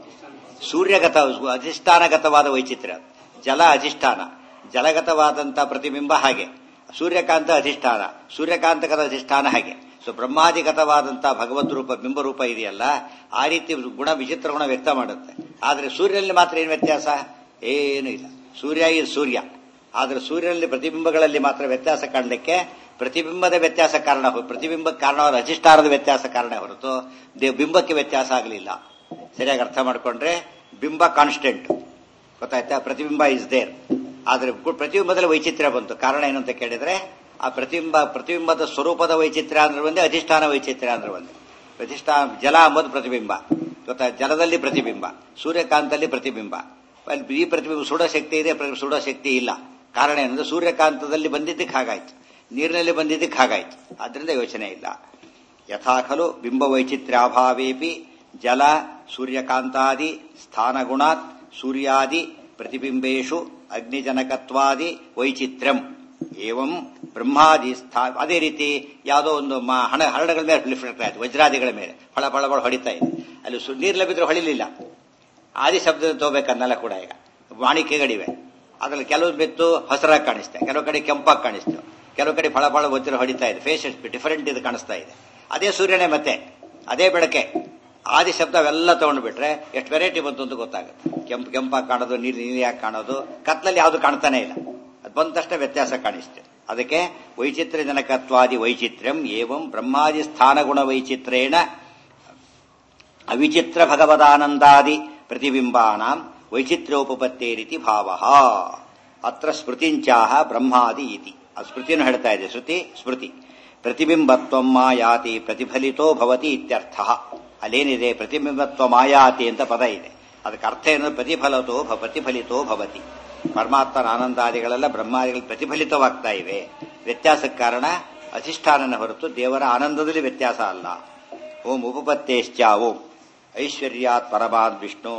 ಸೂರ್ಯಗತ ಅಧಿಷ್ಠಾನಗತವಾದ ವೈಚಿತ್ರ್ಯ ಜಲ ಅಧಿಷ್ಠಾನ ಜಲಗತವಾದಂತಹ ಪ್ರತಿಬಿಂಬ ಹಾಗೆ ಸೂರ್ಯಕಾಂತ ಅಧಿಷ್ಠಾನ ಸೂರ್ಯಕಾಂತಕದ ಅಧಿಷ್ಠಾನ ಹಾಗೆ ಸೊ ಬ್ರಹ್ಮಾದಿಗತವಾದಂತಹ ಭಗವದ್ ರೂಪ ಬಿಂಬರೂಪ ಇದೆಯಲ್ಲ ಆ ರೀತಿ ಗುಣ ವಿಚಿತ್ರ ಗುಣ ವ್ಯಕ್ತ ಮಾಡುತ್ತೆ ಆದ್ರೆ ಸೂರ್ಯನಲ್ಲಿ ಮಾತ್ರ ಏನು ವ್ಯತ್ಯಾಸ ಏನೂ ಇಲ್ಲ ಸೂರ್ಯ ಇದು ಸೂರ್ಯ ಆದ್ರೆ ಸೂರ್ಯನಲ್ಲಿ ಪ್ರತಿಬಿಂಬಗಳಲ್ಲಿ ಮಾತ್ರ ವ್ಯತ್ಯಾಸ ಕಾಣಲಿಕ್ಕೆ ಪ್ರತಿಬಿಂಬದ ವ್ಯತ್ಯಾಸ ಕಾರಣ ಪ್ರತಿಬಿಂಬಕ್ಕೆ ಕಾರಣವಾದ ಅಧಿಷ್ಠಾನದ ವ್ಯತ್ಯಾಸ ಕಾರಣ ಹೊರತು ಬಿಂಬಕ್ಕೆ ವ್ಯತ್ಯಾಸ ಆಗಲಿಲ್ಲ ಸರಿಯಾಗಿ ಅರ್ಥ ಮಾಡ್ಕೊಂಡ್ರೆ ಬಿಂಬ ಕಾನ್ಸ್ಟೆಂಟ್ ಗೊತ್ತಾಯ್ತಾ ಪ್ರತಿಬಿಂಬ ಇಸ್ ದೇರ್ ಆದ್ರೆ ಪ್ರತಿಬಿಂಬದಲ್ಲಿ ವೈಚಿತ್ರ್ಯ ಬಂತು ಕಾರಣ ಏನು ಅಂತ ಕೇಳಿದ್ರೆ ಆ ಪ್ರತಿಬಿಂಬ ಪ್ರತಿಬಿಂಬದ ಸ್ವರೂಪದ ವೈಚಿತ್ರ್ಯ ಅಂದ್ರೆ ಒಂದೇ ಅಧಿಷ್ಠಾನ ವೈಚಿತ್ರ್ಯ ಅಂದ್ರೆ ಒಂದೇ ಅಧಿಷ್ಠಾನ ಜಲ ಅಂಬೋದು ಪ್ರತಿಬಿಂಬ ಗೊತ್ತಾ ಜಲದಲ್ಲಿ ಪ್ರತಿಬಿಂಬ ಸೂರ್ಯಕಾಂತಲ್ಲಿ ಪ್ರತಿಬಿಂಬ ಈ ಪ್ರತಿಬಿಂಬ ಸುಡೋ ಶಕ್ತಿ ಇದೆ ಸುಡೋ ಶಕ್ತಿ ಇಲ್ಲ ಕಾರಣ ಏನಂದ್ರೆ ಸೂರ್ಯಕಾಂತದಲ್ಲಿ ಬಂದಿದ್ದಕ್ಕೆ ಹಾಗಾಯ್ತು ನೀರಿನಲ್ಲಿ ಬಂದಿದ್ದಕ್ಕೆ ಹಾಗಾಯ್ತು ಆದ್ರಿಂದ ಯೋಚನೆ ಇಲ್ಲ ಯಥಾ ಖಲು ಬಿಂಬ ವೈಚಿತ್ರ್ಯಾಭಾವೇಪಿ ಜಲ ಸೂರ್ಯಕಾಂತಾದಿ ಸ್ಥಾನಗುಣಾತ್ ಸೂರ್ಯಾದಿ ಪ್ರತಿಬಿಂಬೇಶು ಅಗ್ನಿಜನಕತ್ವಾದಿ ವೈಚಿತ್ರ್ಯಂ ಏವಂ ಬ್ರಹ್ಮಾದಿ ಸ್ಥಾ ಅದೇ ರೀತಿ ಯಾವುದೋ ಒಂದು ಮ- ಹಣ ಹರಡುಗಳ ಮೇಲೆ ರಿಫ್ಲೆಕ್ಟ್ ಆಯ್ತು ವಜ್ರಾದಿಗಳ ಮೇಲೆ ಫಳ ಫಳಗಳು ಹೊಡಿತಾ ಇದೆ ಅಲ್ಲಿ ಸು ನೀರ್ಲ ಬಿದ್ದರೆ ಹೊಳಿಲಿಲ್ಲ ಆದಿ ಶಬ್ದ ತಗೋಬೇಕನ್ನೆಲ್ಲ ಕೂಡ ಈಗ ಮಾಣಿಕೆಗಳಿವೆ ಅದ್ರಲ್ಲಿ ಕೆಲವು ಬಿತ್ತು ಹಸಿರಾಗಿ ಕಾಣಿಸ್ತವೆ ಕೆಲವು ಕಡೆ ಕೆಂಪಾಗಿ ಕಾಣಿಸ್ತವೆ ಕೆಲವು ಕಡೆ ಫಳ ಫಳ ವಜ್ರ ಹೊಡಿತಾ ಇದೆ ಫೇಸ್ ಡಿಫರೆಂಟ್ ಇದು ಕಾಣಿಸ್ತಾ ಇದೆ ಅದೇ ಸೂರ್ಯನೇ ಮತ್ತೆ ಅದೇ ಬೆಳಕೆ ಆದಿ ಶಬ್ದ ಅವೆಲ್ಲ ತಗೊಂಡ್ಬಿಟ್ರೆ ಎಷ್ಟು ವೆರೈಟಿ ಬಂತು ಅಂತ ಗೊತ್ತಾಗುತ್ತೆ ಕೆಂಪು ಕೆಂಪಾಗಿ ಕಾಣೋದು ನೀರು ನೀರಿಯಾಗಿ ಕಾಣೋದು ಕತ್ಲಲ್ಲಿ ಯಾವುದು ಕಾಣ್ತಾನೆ ಇಲ್ಲ ಅದು ಬಂದ ತಕ್ಷಣ ವ್ಯತ್ಯಾಸ ಕಾಣಿಸ್ತದೆ ಅದಕ್ಕೆ ವೈಚಿತ್ರ್ಯ ಜನಕತ್ವಾದಿ ವೈಚಿತ್ರ್ಯಂ ಏವಂ ಬ್ರಹ್ಮಾದಿ ಸ್ಥಾನಗುಣ ವೈಚಿತ್ರೇಣ ಅವಿಚಿತ್ರ ಭಗವದಾನಂದಾದಿ ಪ್ರತಿಬಿಂಬಾನಾಂ ವೈಚಿತ್ರ್ಯೋಪಪತ್ತೇರಿತಿ ಭಾವ ಅತ್ರ ಸ್ಮೃತಿಂಚಾಹ ಬ್ರಹ್ಮಾದಿ ಇತಿ ಆ ಸ್ಮೃತಿಯನ್ನು ಹೇಳ್ತಾ ಇದೆ ಶ್ರುತಿ ಸ್ಮೃತಿ ಪ್ರತಿಬಿಂಬತ್ವ ಮಾಯಾತಿ ಪ್ರತಿಫಲಿತೋ ಭವತಿ ಇತ್ಯರ್ಥ ಅಲ್ಲೇನಿದೆ ಪ್ರತಿಬಿಂಬತ್ವ ಮಾಯಾತಿ ಅಂತ ಪದ ಇದೆ ಅದಕ್ಕೆ ಅರ್ಥ ಏನು ಪ್ರತಿಫಲತೋ ಭ ಪ್ರತಿಫಲಿತೋ ಭವತಿ ಪರಮಾತ್ಮನ ಆನಂದಾದಿಗಳೆಲ್ಲ ಬ್ರಹ್ಮಾದಿಗಳು ಪ್ರತಿಫಲಿತವಾಗ್ತಾ ಇವೆ ವ್ಯತ್ಯಾಸಕ್ಕೆ ಕಾರಣ ಅಧಿಷ್ಠಾನನ ಹೊರತು ದೇವರ ಆನಂದದಲ್ಲಿ ವ್ಯತ್ಯಾಸ ಅಲ್ಲ ಓಂ ಉಪಪತ್ತೇಶ್ಚ ಓಂ ಐಶ್ವರ್ಯಾತ್ ಪರಮಾದ್ ವಿಷ್ಣೋ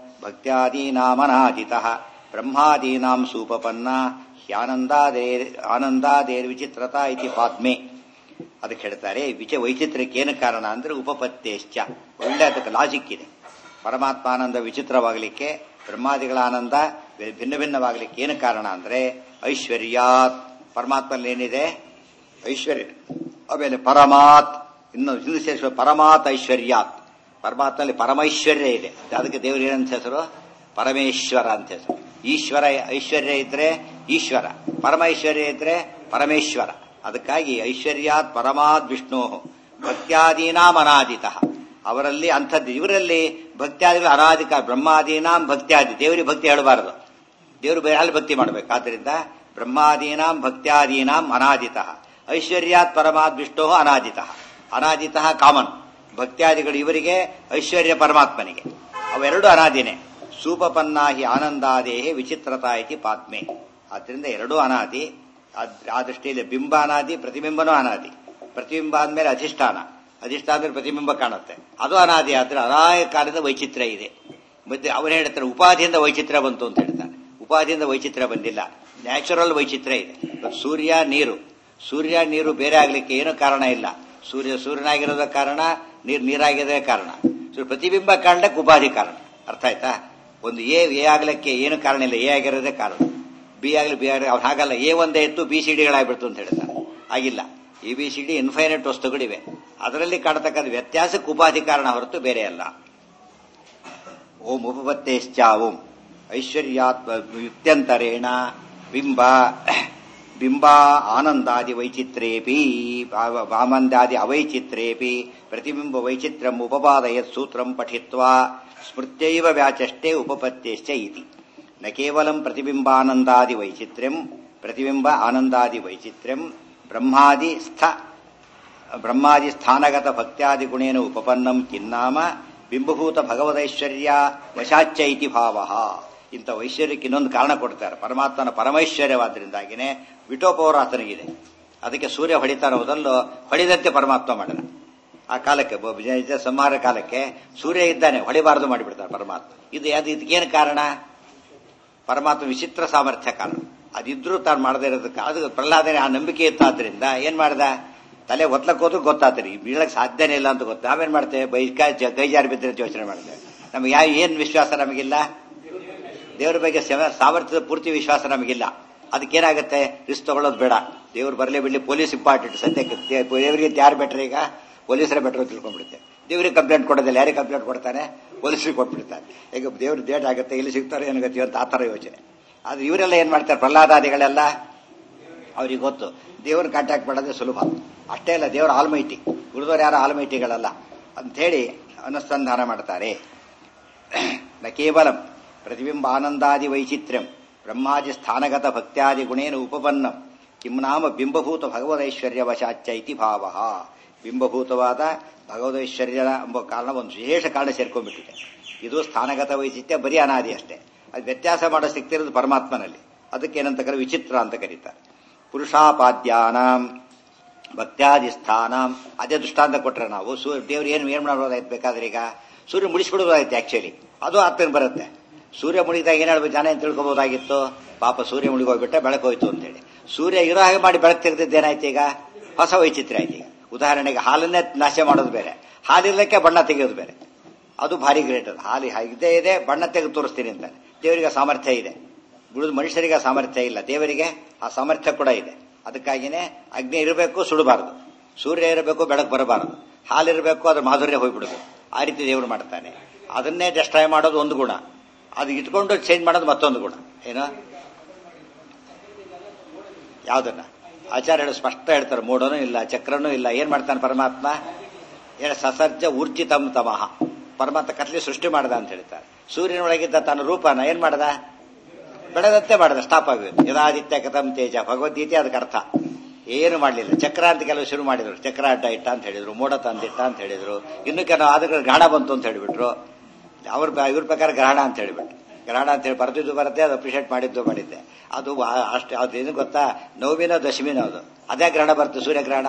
ಭಕ್ತ್ಯಾದೀನಾಮನಾದಿತ ಬ್ರಹ್ಮಾದೀನಾಂ ಸೂಪಪನ್ನ ಹ್ಯಾನಂದಾದೇ ಆನಂದಾದೇರ್ ವಿಚಿತ್ರತಾ ಇತಿ ಪಾದ್ಮೆ ಅದಕ್ಕೆ ಹೇಳ್ತಾರೆ ವಿಚ ವೈಚಿತ್ರ್ಯಕ್ಕೆ ಏನು ಕಾರಣ ಅಂದ್ರೆ ಉಪಪತ್ತೇಶ್ಚ ಒಳ್ಳೆ ಅದಕ್ಕೆ ಲಾಜಿಕ್ ಇದೆ ಪರಮಾತ್ಮ ಆನಂದ ವಿಚಿತ್ರವಾಗಲಿಕ್ಕೆ ಬ್ರಹ್ಮಾದಿಗಳ ಆನಂದ ಭಿನ್ನ ಭಿನ್ನವಾಗಲಿಕ್ಕೆ ಏನು ಕಾರಣ ಅಂದ್ರೆ ಐಶ್ವರ್ಯಾತ್ ಪರಮಾತ್ಮಲ್ಲಿ ಏನಿದೆ ಐಶ್ವರ್ಯ ಆಮೇಲೆ ಪರಮಾತ್ ಇನ್ನು ಹಿಂದೆ ಸೇರಿಸುವ ಪರಮಾತ್ ಐಶ್ವರ್ಯಾತ್ ಪರಮಾತ್ಮಲ್ಲಿ ಪರಮೈಶ್ವರ್ಯ ಇದೆ ಅದಕ್ಕೆ ದೇವರು ಏನಂತ ಹೆಸರು ಪರಮೇಶ್ವರ ಅಂತ ಹೆಸರು ಈಶ್ವರ ಐಶ್ವರ್ಯ ಇದ್ರೆ ಈಶ್ವರ ಪರಮೈಶ್ವರ್ಯ ಇದ್ರೆ ಪರಮೇಶ್ವರ ಅದಕ್ಕಾಗಿ ಐಶ್ವರ್ಯಾತ್ ಪರಮಾತ್ ವಿಷ್ಣು ಭಕ್ತ್ಯಾದೀನಾಂ ಅನಾದಿತ ಅವರಲ್ಲಿ ಅಂಥದ್ದು ಇವರಲ್ಲಿ ಭಕ್ತ್ಯಾದಿಗಳು ಅನಾದಿಕ ಬ್ರಹ್ಮಾದೀನಾಂ ಭಕ್ತ್ಯಾದಿ ದೇವರಿಗೆ ಭಕ್ತಿ ಹೇಳಬಾರದು ದೇವರು ಬೇರೆ ಅಲ್ಲಿ ಭಕ್ತಿ ಮಾಡಬೇಕು ಆದ್ರಿಂದ ಬ್ರಹ್ಮಾದೀನಾಂ ಭಕ್ತ್ಯಾದೀನಾಂ ಅನಾದಿತ ಐಶ್ವರ್ಯಾತ್ ಪರಮಾತ್ ವಿಷ್ಣು ಅನಾದಿತ ಅನಾದಿತ ಕಾಮನ್ ಭಕ್ತ್ಯಾದಿಗಳು ಇವರಿಗೆ ಐಶ್ವರ್ಯ ಪರಮಾತ್ಮನಿಗೆ ಅವೆರಡು ಅನಾದಿನೇ ಸೂಪಪನ್ನಾಹಿ ಆನಂದಾದೇಹಿ ವಿಚಿತ್ರತಾ ಇತಿ ಪಾತ್ಮೆ ಆದ್ರಿಂದ ಎರಡೂ ಅನಾದಿ ಆದ್- ಆ ದೃಷ್ಟಿಯಲ್ಲಿ ಬಿಂಬ ಅನಾದಿ ಪ್ರತಿಬಿಂಬನೂ ಅನಾದಿ ಪ್ರತಿಬಿಂಬ ಆದ್ಮೇಲೆ ಅಧಿಷ್ಠಾನ ಅಧಿಷ್ಠಾನ ಅಂದ್ರೆ ಪ್ರತಿಬಿಂಬ ಕಾಣುತ್ತೆ ಅದು ಅನಾದಿ ಆದ್ರೆ ಅನಾಯ ಕಾಲದ ವೈಚಿತ್ರ್ಯ ಇದೆ ಮತ್ತೆ ಅವನು ಹೇಳ್ತಾರೆ ಉಪಾಧಿಯಿಂದ ವೈಚಿತ್ರ್ಯ ಬಂತು ಅಂತ ಹೇಳ್ತಾನೆ ಉಪಾಧಿಯಿಂದ ವೈಚಿತ್ರ್ಯ ಬಂದಿಲ್ಲ ನ್ಯಾಚುರಲ್ ವೈಚಿತ್ರ್ಯ ಇದೆ ಇವತ್ತು ಸೂರ್ಯ ನೀರು ಸೂರ್ಯ ನೀರು ಬೇರೆ ಆಗ್ಲಿಕ್ಕೆ ಏನು ಕಾರಣ ಇಲ್ಲ ಸೂರ್ಯ ಸೂರ್ಯನಾಗಿರೋದ ಕಾರಣ ನೀರು ನೀರಾಗಿರೋದೇ ಕಾರಣ ಸೊ ಪ್ರತಿಬಿಂಬ ಕಾರಣಕ್ಕೆ ಉಪಾಧಿ ಕಾರಣ ಅರ್ಥ ಆಯ್ತಾ ಒಂದು ಎ ಎ ಆಗ್ಲಿಕ್ಕೆ ಏನು ಕಾರಣ ಇಲ್ಲ ಎ ಆಗಿರೋದೇ ಕಾರಣ ಬಿ ಆಗಲಿ ಬಿ ಆಗಲಿ ಅವ್ರು ಹಾಗಲ್ಲ ಎ ಒಂದೇ ಇತ್ತು ಬಿ ಸಿ ಡಿಗಳಾಗ್ಬಿಡ್ತು ಅಂತ ಹೇಳ್ತಾರೆ ಆಗಿಲ್ಲ A B C D infinite ವಸ್ತುಗಳಿವೆ ಅದರಲ್ಲಿ ಕಾಣತಕ್ಕಂಥ ವ್ಯತ್ಯಾಸಕ್ಕೆ ಉಪಾಧಿ ಕಾರಣ ಹೊರತು ಬೇರೆ ಅಲ್ಲ ಓಂ ಉಪಪತ್ತೇಶ್ಚ ಓಂ ಐಶ್ವರ್ಯಾತ್ಮ ಯುಕ್ತ್ಯಂತರೇಣ ಬಿಂಬ ಬಿಂಬ ಆನಂದಾದಿ ವೈಚಿತ್ರೇಪಿ ಭಾವ- ವಾಮಂದಾದಿ ಅವೈಚಿತ್ರೇಪಿ ಪ್ರತಿಬಿಂಬ ವೈಚಿತ್ರಂ ಉಪಪಾದಯತ್ ಸೂತ್ರಂ ಪಠಿತ್ವಾ ಸ್ಮೃತ್ಯೈವ ವ್ಯಾಚಷ್ಟೇ ಉಪಪತ್ತೇಶ್ಚ ಇತಿ ನ ಕೇವಲಂ ಪ್ರತಿಬಿಂಬಾನಂದಾದಿ ವೈಚಿತ್ರ್ಯಂ ಪ್ರತಿಬಿಂಬ ಆನಂದಾದಿ ವೈಚಿತ್ರ್ಯಂ ಬ್ರಹ್ಮಾದಿ ಸ್ಥ ಬ್ರಹ್ಮಾದಿ ಸ್ಥಾನಗತ ಭಕ್ತ್ಯಾದಿ ಗುಣೇನ ಉಪಪನ್ನಂ ಕಿನ್ನಾಮ ಬಿಂಬಭೂತ ಭಗವದೈಶ್ವರ್ಯ ವಶಾಚ್ಯ ಇತಿ ಭಾವ ಇಂಥ ವೈಶ್ವರ್ಯಕ್ಕೆ ಇನ್ನೊಂದು ಕಾರಣ ಕೊಡ್ತಾರೆ ಪರಮಾತ್ಮನ ಪರಮೈಶ್ವರ್ಯವಾದ್ರಿಂದಾಗಿನೇ ವಿಟೋಪವರ ಆತನಿಗಿದೆ ಅದಕ್ಕೆ ಸೂರ್ಯ ಹೊಡಿತಾನ ಮೊದಲು ಹೊಡಿದಂತೆ ಪರಮಾತ್ಮ ಮಾಡನ ಆ ಕಾಲಕ್ಕೆ ಬ- ನಿಜ ಸಂಹಾರ ಕಾಲಕ್ಕೆ ಸೂರ್ಯ ಇದ್ದಾನೆ ಹೊಡಿಬಾರದು ಮಾಡಿಬಿಡ್ತಾರೆ ಪರಮಾತ್ಮ ಇದು ಅದು ಇದಕ್ಕೇನು ಕಾರಣ ಪರಮಾತ್ಮ ವಿಚಿತ್ರ ಸಾಮರ್ಥ್ಯ ಕಾರಣ ಅದಿದ್ರೂ ತಾನು ಮಾಡದೇ ಇರೋದಕ್ಕೆ ಅದು ಪ್ರಹ್ಲಾದನೆ ಆ ನಂಬಿಕೆ ಇತ್ತಾದ್ರಿಂದ ಏನ್ ಮಾಡ್ದ ತಲೆ ಒತ್ಲಕ್ ಹೋದ್ರು ಗೊತ್ತಾತ್ರಿ ಬೀಳಕ್ ಸಾಧ್ಯನೇ ಇಲ್ಲ ಅಂತ ಗೊತ್ತು ನಾವೇನ್ ಮಾಡ್ತೇವೆ ಬೈಕ ಕೈ ಜಾರಿ ಬಿದ್ದರೆ ಅಂತ ಯೋಚನೆ ಮಾಡ್ತೇವೆ ನಮ್ಗೆ ಯಾವ ಏನ್ ವಿಶ್ವಾಸ ನಮಗಿಲ್ಲ ದೇವರ ಬಗ್ಗೆ ಸಮ- ಸಾಮರ್ಥ್ಯದ ಪೂರ್ತಿ ವಿಶ್ವಾಸ ನಮಗಿಲ್ಲ ಅದಕ್ಕೇನಾಗುತ್ತೆ ರಿಸ್ಕ್ ತಗೊಳ್ಳೋದು ಬೇಡ ದೇವ್ರು ಬರಲೇ ಬಿಡಲಿ ಪೊಲೀಸ್ ಇಂಪಾರ್ಟೆಂಟ್ ಸದ್ಯಕ್ಕೆ ದೇ- ದೇವರಿಗೆ ಯಾರು ಬೆಟ್ರೆ ಈಗ ಪೊಲೀಸರೇ ಬೆಟ್ರು ತಿಳ್ಕೊಂಡ್ಬಿಡುತ್ತೆ ದೇವರಿಗೆ ಕಂಪ್ಲೇಂಟ್ ಕೊಡೋದಿಲ್ಲ ಯಾರಿಗೆ ಕಂಪ್ಲೇಂಟ್ ಕೊಡ್ತಾನೆ ಪೊಲೀಸರಿಗೆ ಕೊಟ್ಬಿಡ್ತಾರೆ ಈಗ ದೇವ್ರ ಡೇಟ್ ಆಗುತ್ತೆ ಎಲ್ಲಿ ಸಿಗ್ತಾರೆ ಏನು ಗತಿ ಅಂತ ಆ ಥರ ಯೋಚನೆ ಆದ್ರೆ ಇವರೆಲ್ಲ ಏನ್ ಮಾಡ್ತಾರೆ ಪ್ರಹ್ಲಾದಾದಿಗಳೆಲ್ಲ ಅವ್ರಿಗೆ ಗೊತ್ತು ದೇವ್ರ ಕಾಂಟ್ಯಾಕ್ಟ್ ಮಾಡೋದೇ ಸುಲಭ ಅಷ್ಟೇ ಅಲ್ಲ ದೇವರ ಆಲ್ಮೈಟಿ ಉಳಿದವರು ಯಾರು ಆಲ್ಮೈಟಿಗಳಲ್ಲ ಅಂಥೇಳಿ ಅನುಸಂಧಾನ ಮಾಡ್ತಾರೆ ನ ಕೇವಲ ಪ್ರತಿಬಿಂಬ ಆನಂದಾದಿ ವೈಚಿತ್ರ್ಯಂ ಬ್ರಹ್ಮಾದಿ ಸ್ಥಾನಗತ ಭಕ್ತ್ಯಾದಿ ಗುಣೇನ ಉಪಪನ್ನಂ ಕಿಂ ನಾಮ ಬಿಂಬಭೂತ ಭಗವದೈಶ್ವರ್ಯ ವಶಾಚ್ಯ ಇತಿ ಭಾವ ಬಿಂಬಭೂತವಾದ ಭಗವದೈಶ್ವರ್ಯ ಎಂಬ ಕಾರಣ ಒಂದು ವಿಶೇಷ ಕಾರಣ ಸೇರ್ಕೊಂಡ್ಬಿಟ್ಟಿದೆ ಇದು ಸ್ಥಾನಗತ ವೈಚಿತ್ಯ ಬರೀ ಅನಾದಿ ಅಷ್ಟೇ ಅದು ವ್ಯತ್ಯಾಸ ಮಾಡೋ ಸಿಗ್ತಿರೋದು ಪರಮಾತ್ಮನಲ್ಲಿ ಅದಕ್ಕೆ ಏನಂತ ಕರೆ ವಿಚಿತ್ರ ಅಂತ ಕರೀತಾರೆ ಪುರುಷಾಪಾದ್ಯಾನಾಂ ಭಕ್ತ್ಯಾದಿ ಸ್ಥಾನ ಅದೇ ದೃಷ್ಟಾಂತ ಕೊಟ್ರೆ ನಾವು ಸೂರ್ಯ ದೇವ್ರು ಏನು ಏನ್ ಮಾಡೋದಾಯ್ತು ಬೇಕಾದ್ರೆ ಈಗ ಸೂರ್ಯ ಮುಡಿಸ್ಬಿಡೋದಾಯ್ತು ಆಕ್ಚುಲಿ ಅದು ಆತ್ಮನ್ ಬರುತ್ತೆ ಸೂರ್ಯ ಮುಳುಗಿದಾಗ ಏನ್ ಹೇಳ್ಬೇಕು ಜನ ಏನ್ ತಿಳ್ಕೊಬೋದಾಗಿತ್ತು ಪಾಪ ಸೂರ್ಯ ಮುಳುಗೋಗ್ಬಿಟ್ಟೆ ಬೆಳಕು ಹೋಯ್ತು ಅಂತೇಳಿ ಸೂರ್ಯ ಇರೋ ಹಾಗೆ ಮಾಡಿ ಬೆಳಕು ತೆಗೆದಿದ್ದೇನಾಯ್ತು ಈಗ ಹೊಸ ವೈಚಿತ್ರ್ಯ ಆಯ್ತು ಈಗ ಉದಾಹರಣೆಗೆ ಹಾಲನ್ನೇ ನಾಶ ಮಾಡೋದು ಬೇರೆ ಹಾಲಿರ್ಲಿಕ್ಕೆ ಬಣ್ಣ ತೆಗೆಯೋದು ಬೇರೆ ಅದು ಭಾರಿ ಗ್ರೇಟ್ ಅದು ಹಾಲಿ ಇದೇ ಇದೆ ಬಣ್ಣ ತೆಗೆದು ತೋರಿಸ್ತೀನಿ ಅಂತಾನೆ ದೇವರಿಗೆ ಆ ಸಾಮರ್ಥ್ಯ ಇದೆ ಉಳಿದ ಮನುಷ್ಯರಿಗೆ ಆ ಸಾಮರ್ಥ್ಯ ಇಲ್ಲ ದೇವರಿಗೆ ಆ ಸಾಮರ್ಥ್ಯ ಕೂಡ ಇದೆ ಅದಕ್ಕಾಗಿನೇ ಅಗ್ನಿ ಇರಬೇಕು ಸುಡಬಾರದು ಸೂರ್ಯ ಇರಬೇಕು ಬೆಳಕು ಬರಬಾರದು ಹಾಲಿರಬೇಕು ಅದ್ರ ಮಾಧುರ್ಯ ಹೋಗ್ಬಿಡುದು ಆ ರೀತಿ ದೇವರು ಮಾಡ್ತಾನೆ ಅದನ್ನೇ ಡೆಸ್ಟ್ರಾಯ್ ಮಾಡೋದು ಒಂದು ಗುಣ ಅದು ಇಟ್ಕೊಂಡು ಚೇಂಜ್ ಮಾಡೋದು ಮತ್ತೊಂದು ಗುಣ ಏನೋ ಯಾವ್ದನ್ನ ಆಚಾರ್ಯರು ಸ್ಪಷ್ಟ ಹೇಳ್ತಾರೆ ಮೂಡನೂ ಇಲ್ಲ ಚಕ್ರನೂ ಇಲ್ಲ ಏನ್ ಮಾಡ್ತಾನೆ ಪರಮಾತ್ಮ ಏನ ಸಸರ್ಜ ಊರ್ಜಿತಂ ತಮಃ ಪರಮಾತ್ಮ ಕತ್ಲಿ ಸೃಷ್ಟಿ ಮಾಡದ ಅಂತ ಹೇಳ್ತಾರೆ ಸೂರ್ಯನೊಳಗಿದ್ದ ತನ್ನ ರೂಪನ ಏನ್ ಮಾಡದ ಬೆಳೆದಂತೆ ಮಾಡದ ಸ್ಟಾಪ್ ಆಗಿದೆ ಯದಾದಿತ್ಯ ಕಥಂ ತೇಜ ಭಗವದ್ಗೀತೆ ಅದಕ್ಕೆ ಅರ್ಥ ಏನು ಮಾಡಲಿಲ್ಲ ಚಕ್ರ ಅಂತ ಕೆಲವು ಶುರು ಮಾಡಿದ್ರು ಚಕ್ರ ಅಡ್ಡ ಇಟ್ಟ ಅಂತ ಹೇಳಿದ್ರು ಮೋಡ ತಂದಿಟ್ಟ ಅಂತ ಹೇಳಿದ್ರು ಇನ್ನು ಕೆಲವು ಆದ್ರೆ ಗ್ರಹಣ ಬಂತು ಅಂತ ಹೇಳಿಬಿಟ್ರು ಅವ್ರ ಇವ್ರ ಪ್ರಕಾರ ಗ್ರಹಣ ಅಂತ ಹೇಳಿಬಿಟ್ರು ಗ್ರಹಣ ಅಂತ ಹೇಳಿ ಬರ್ತಿದ್ದು ಬರುತ್ತೆ ಅದು ಅಪ್ರಿಷಿಯೇಟ್ ಮಾಡಿದ್ದು ಮಾಡಿದ್ದೆ ಅದು ಅಷ್ಟು ಅದೇನು ಗೊತ್ತಾ ನೋವಿನ ದಶಮಿನ ಅದು ಅದೇ ಗ್ರಹಣ ಬರುತ್ತೆ ಸೂರ್ಯಗ್ರಹಣ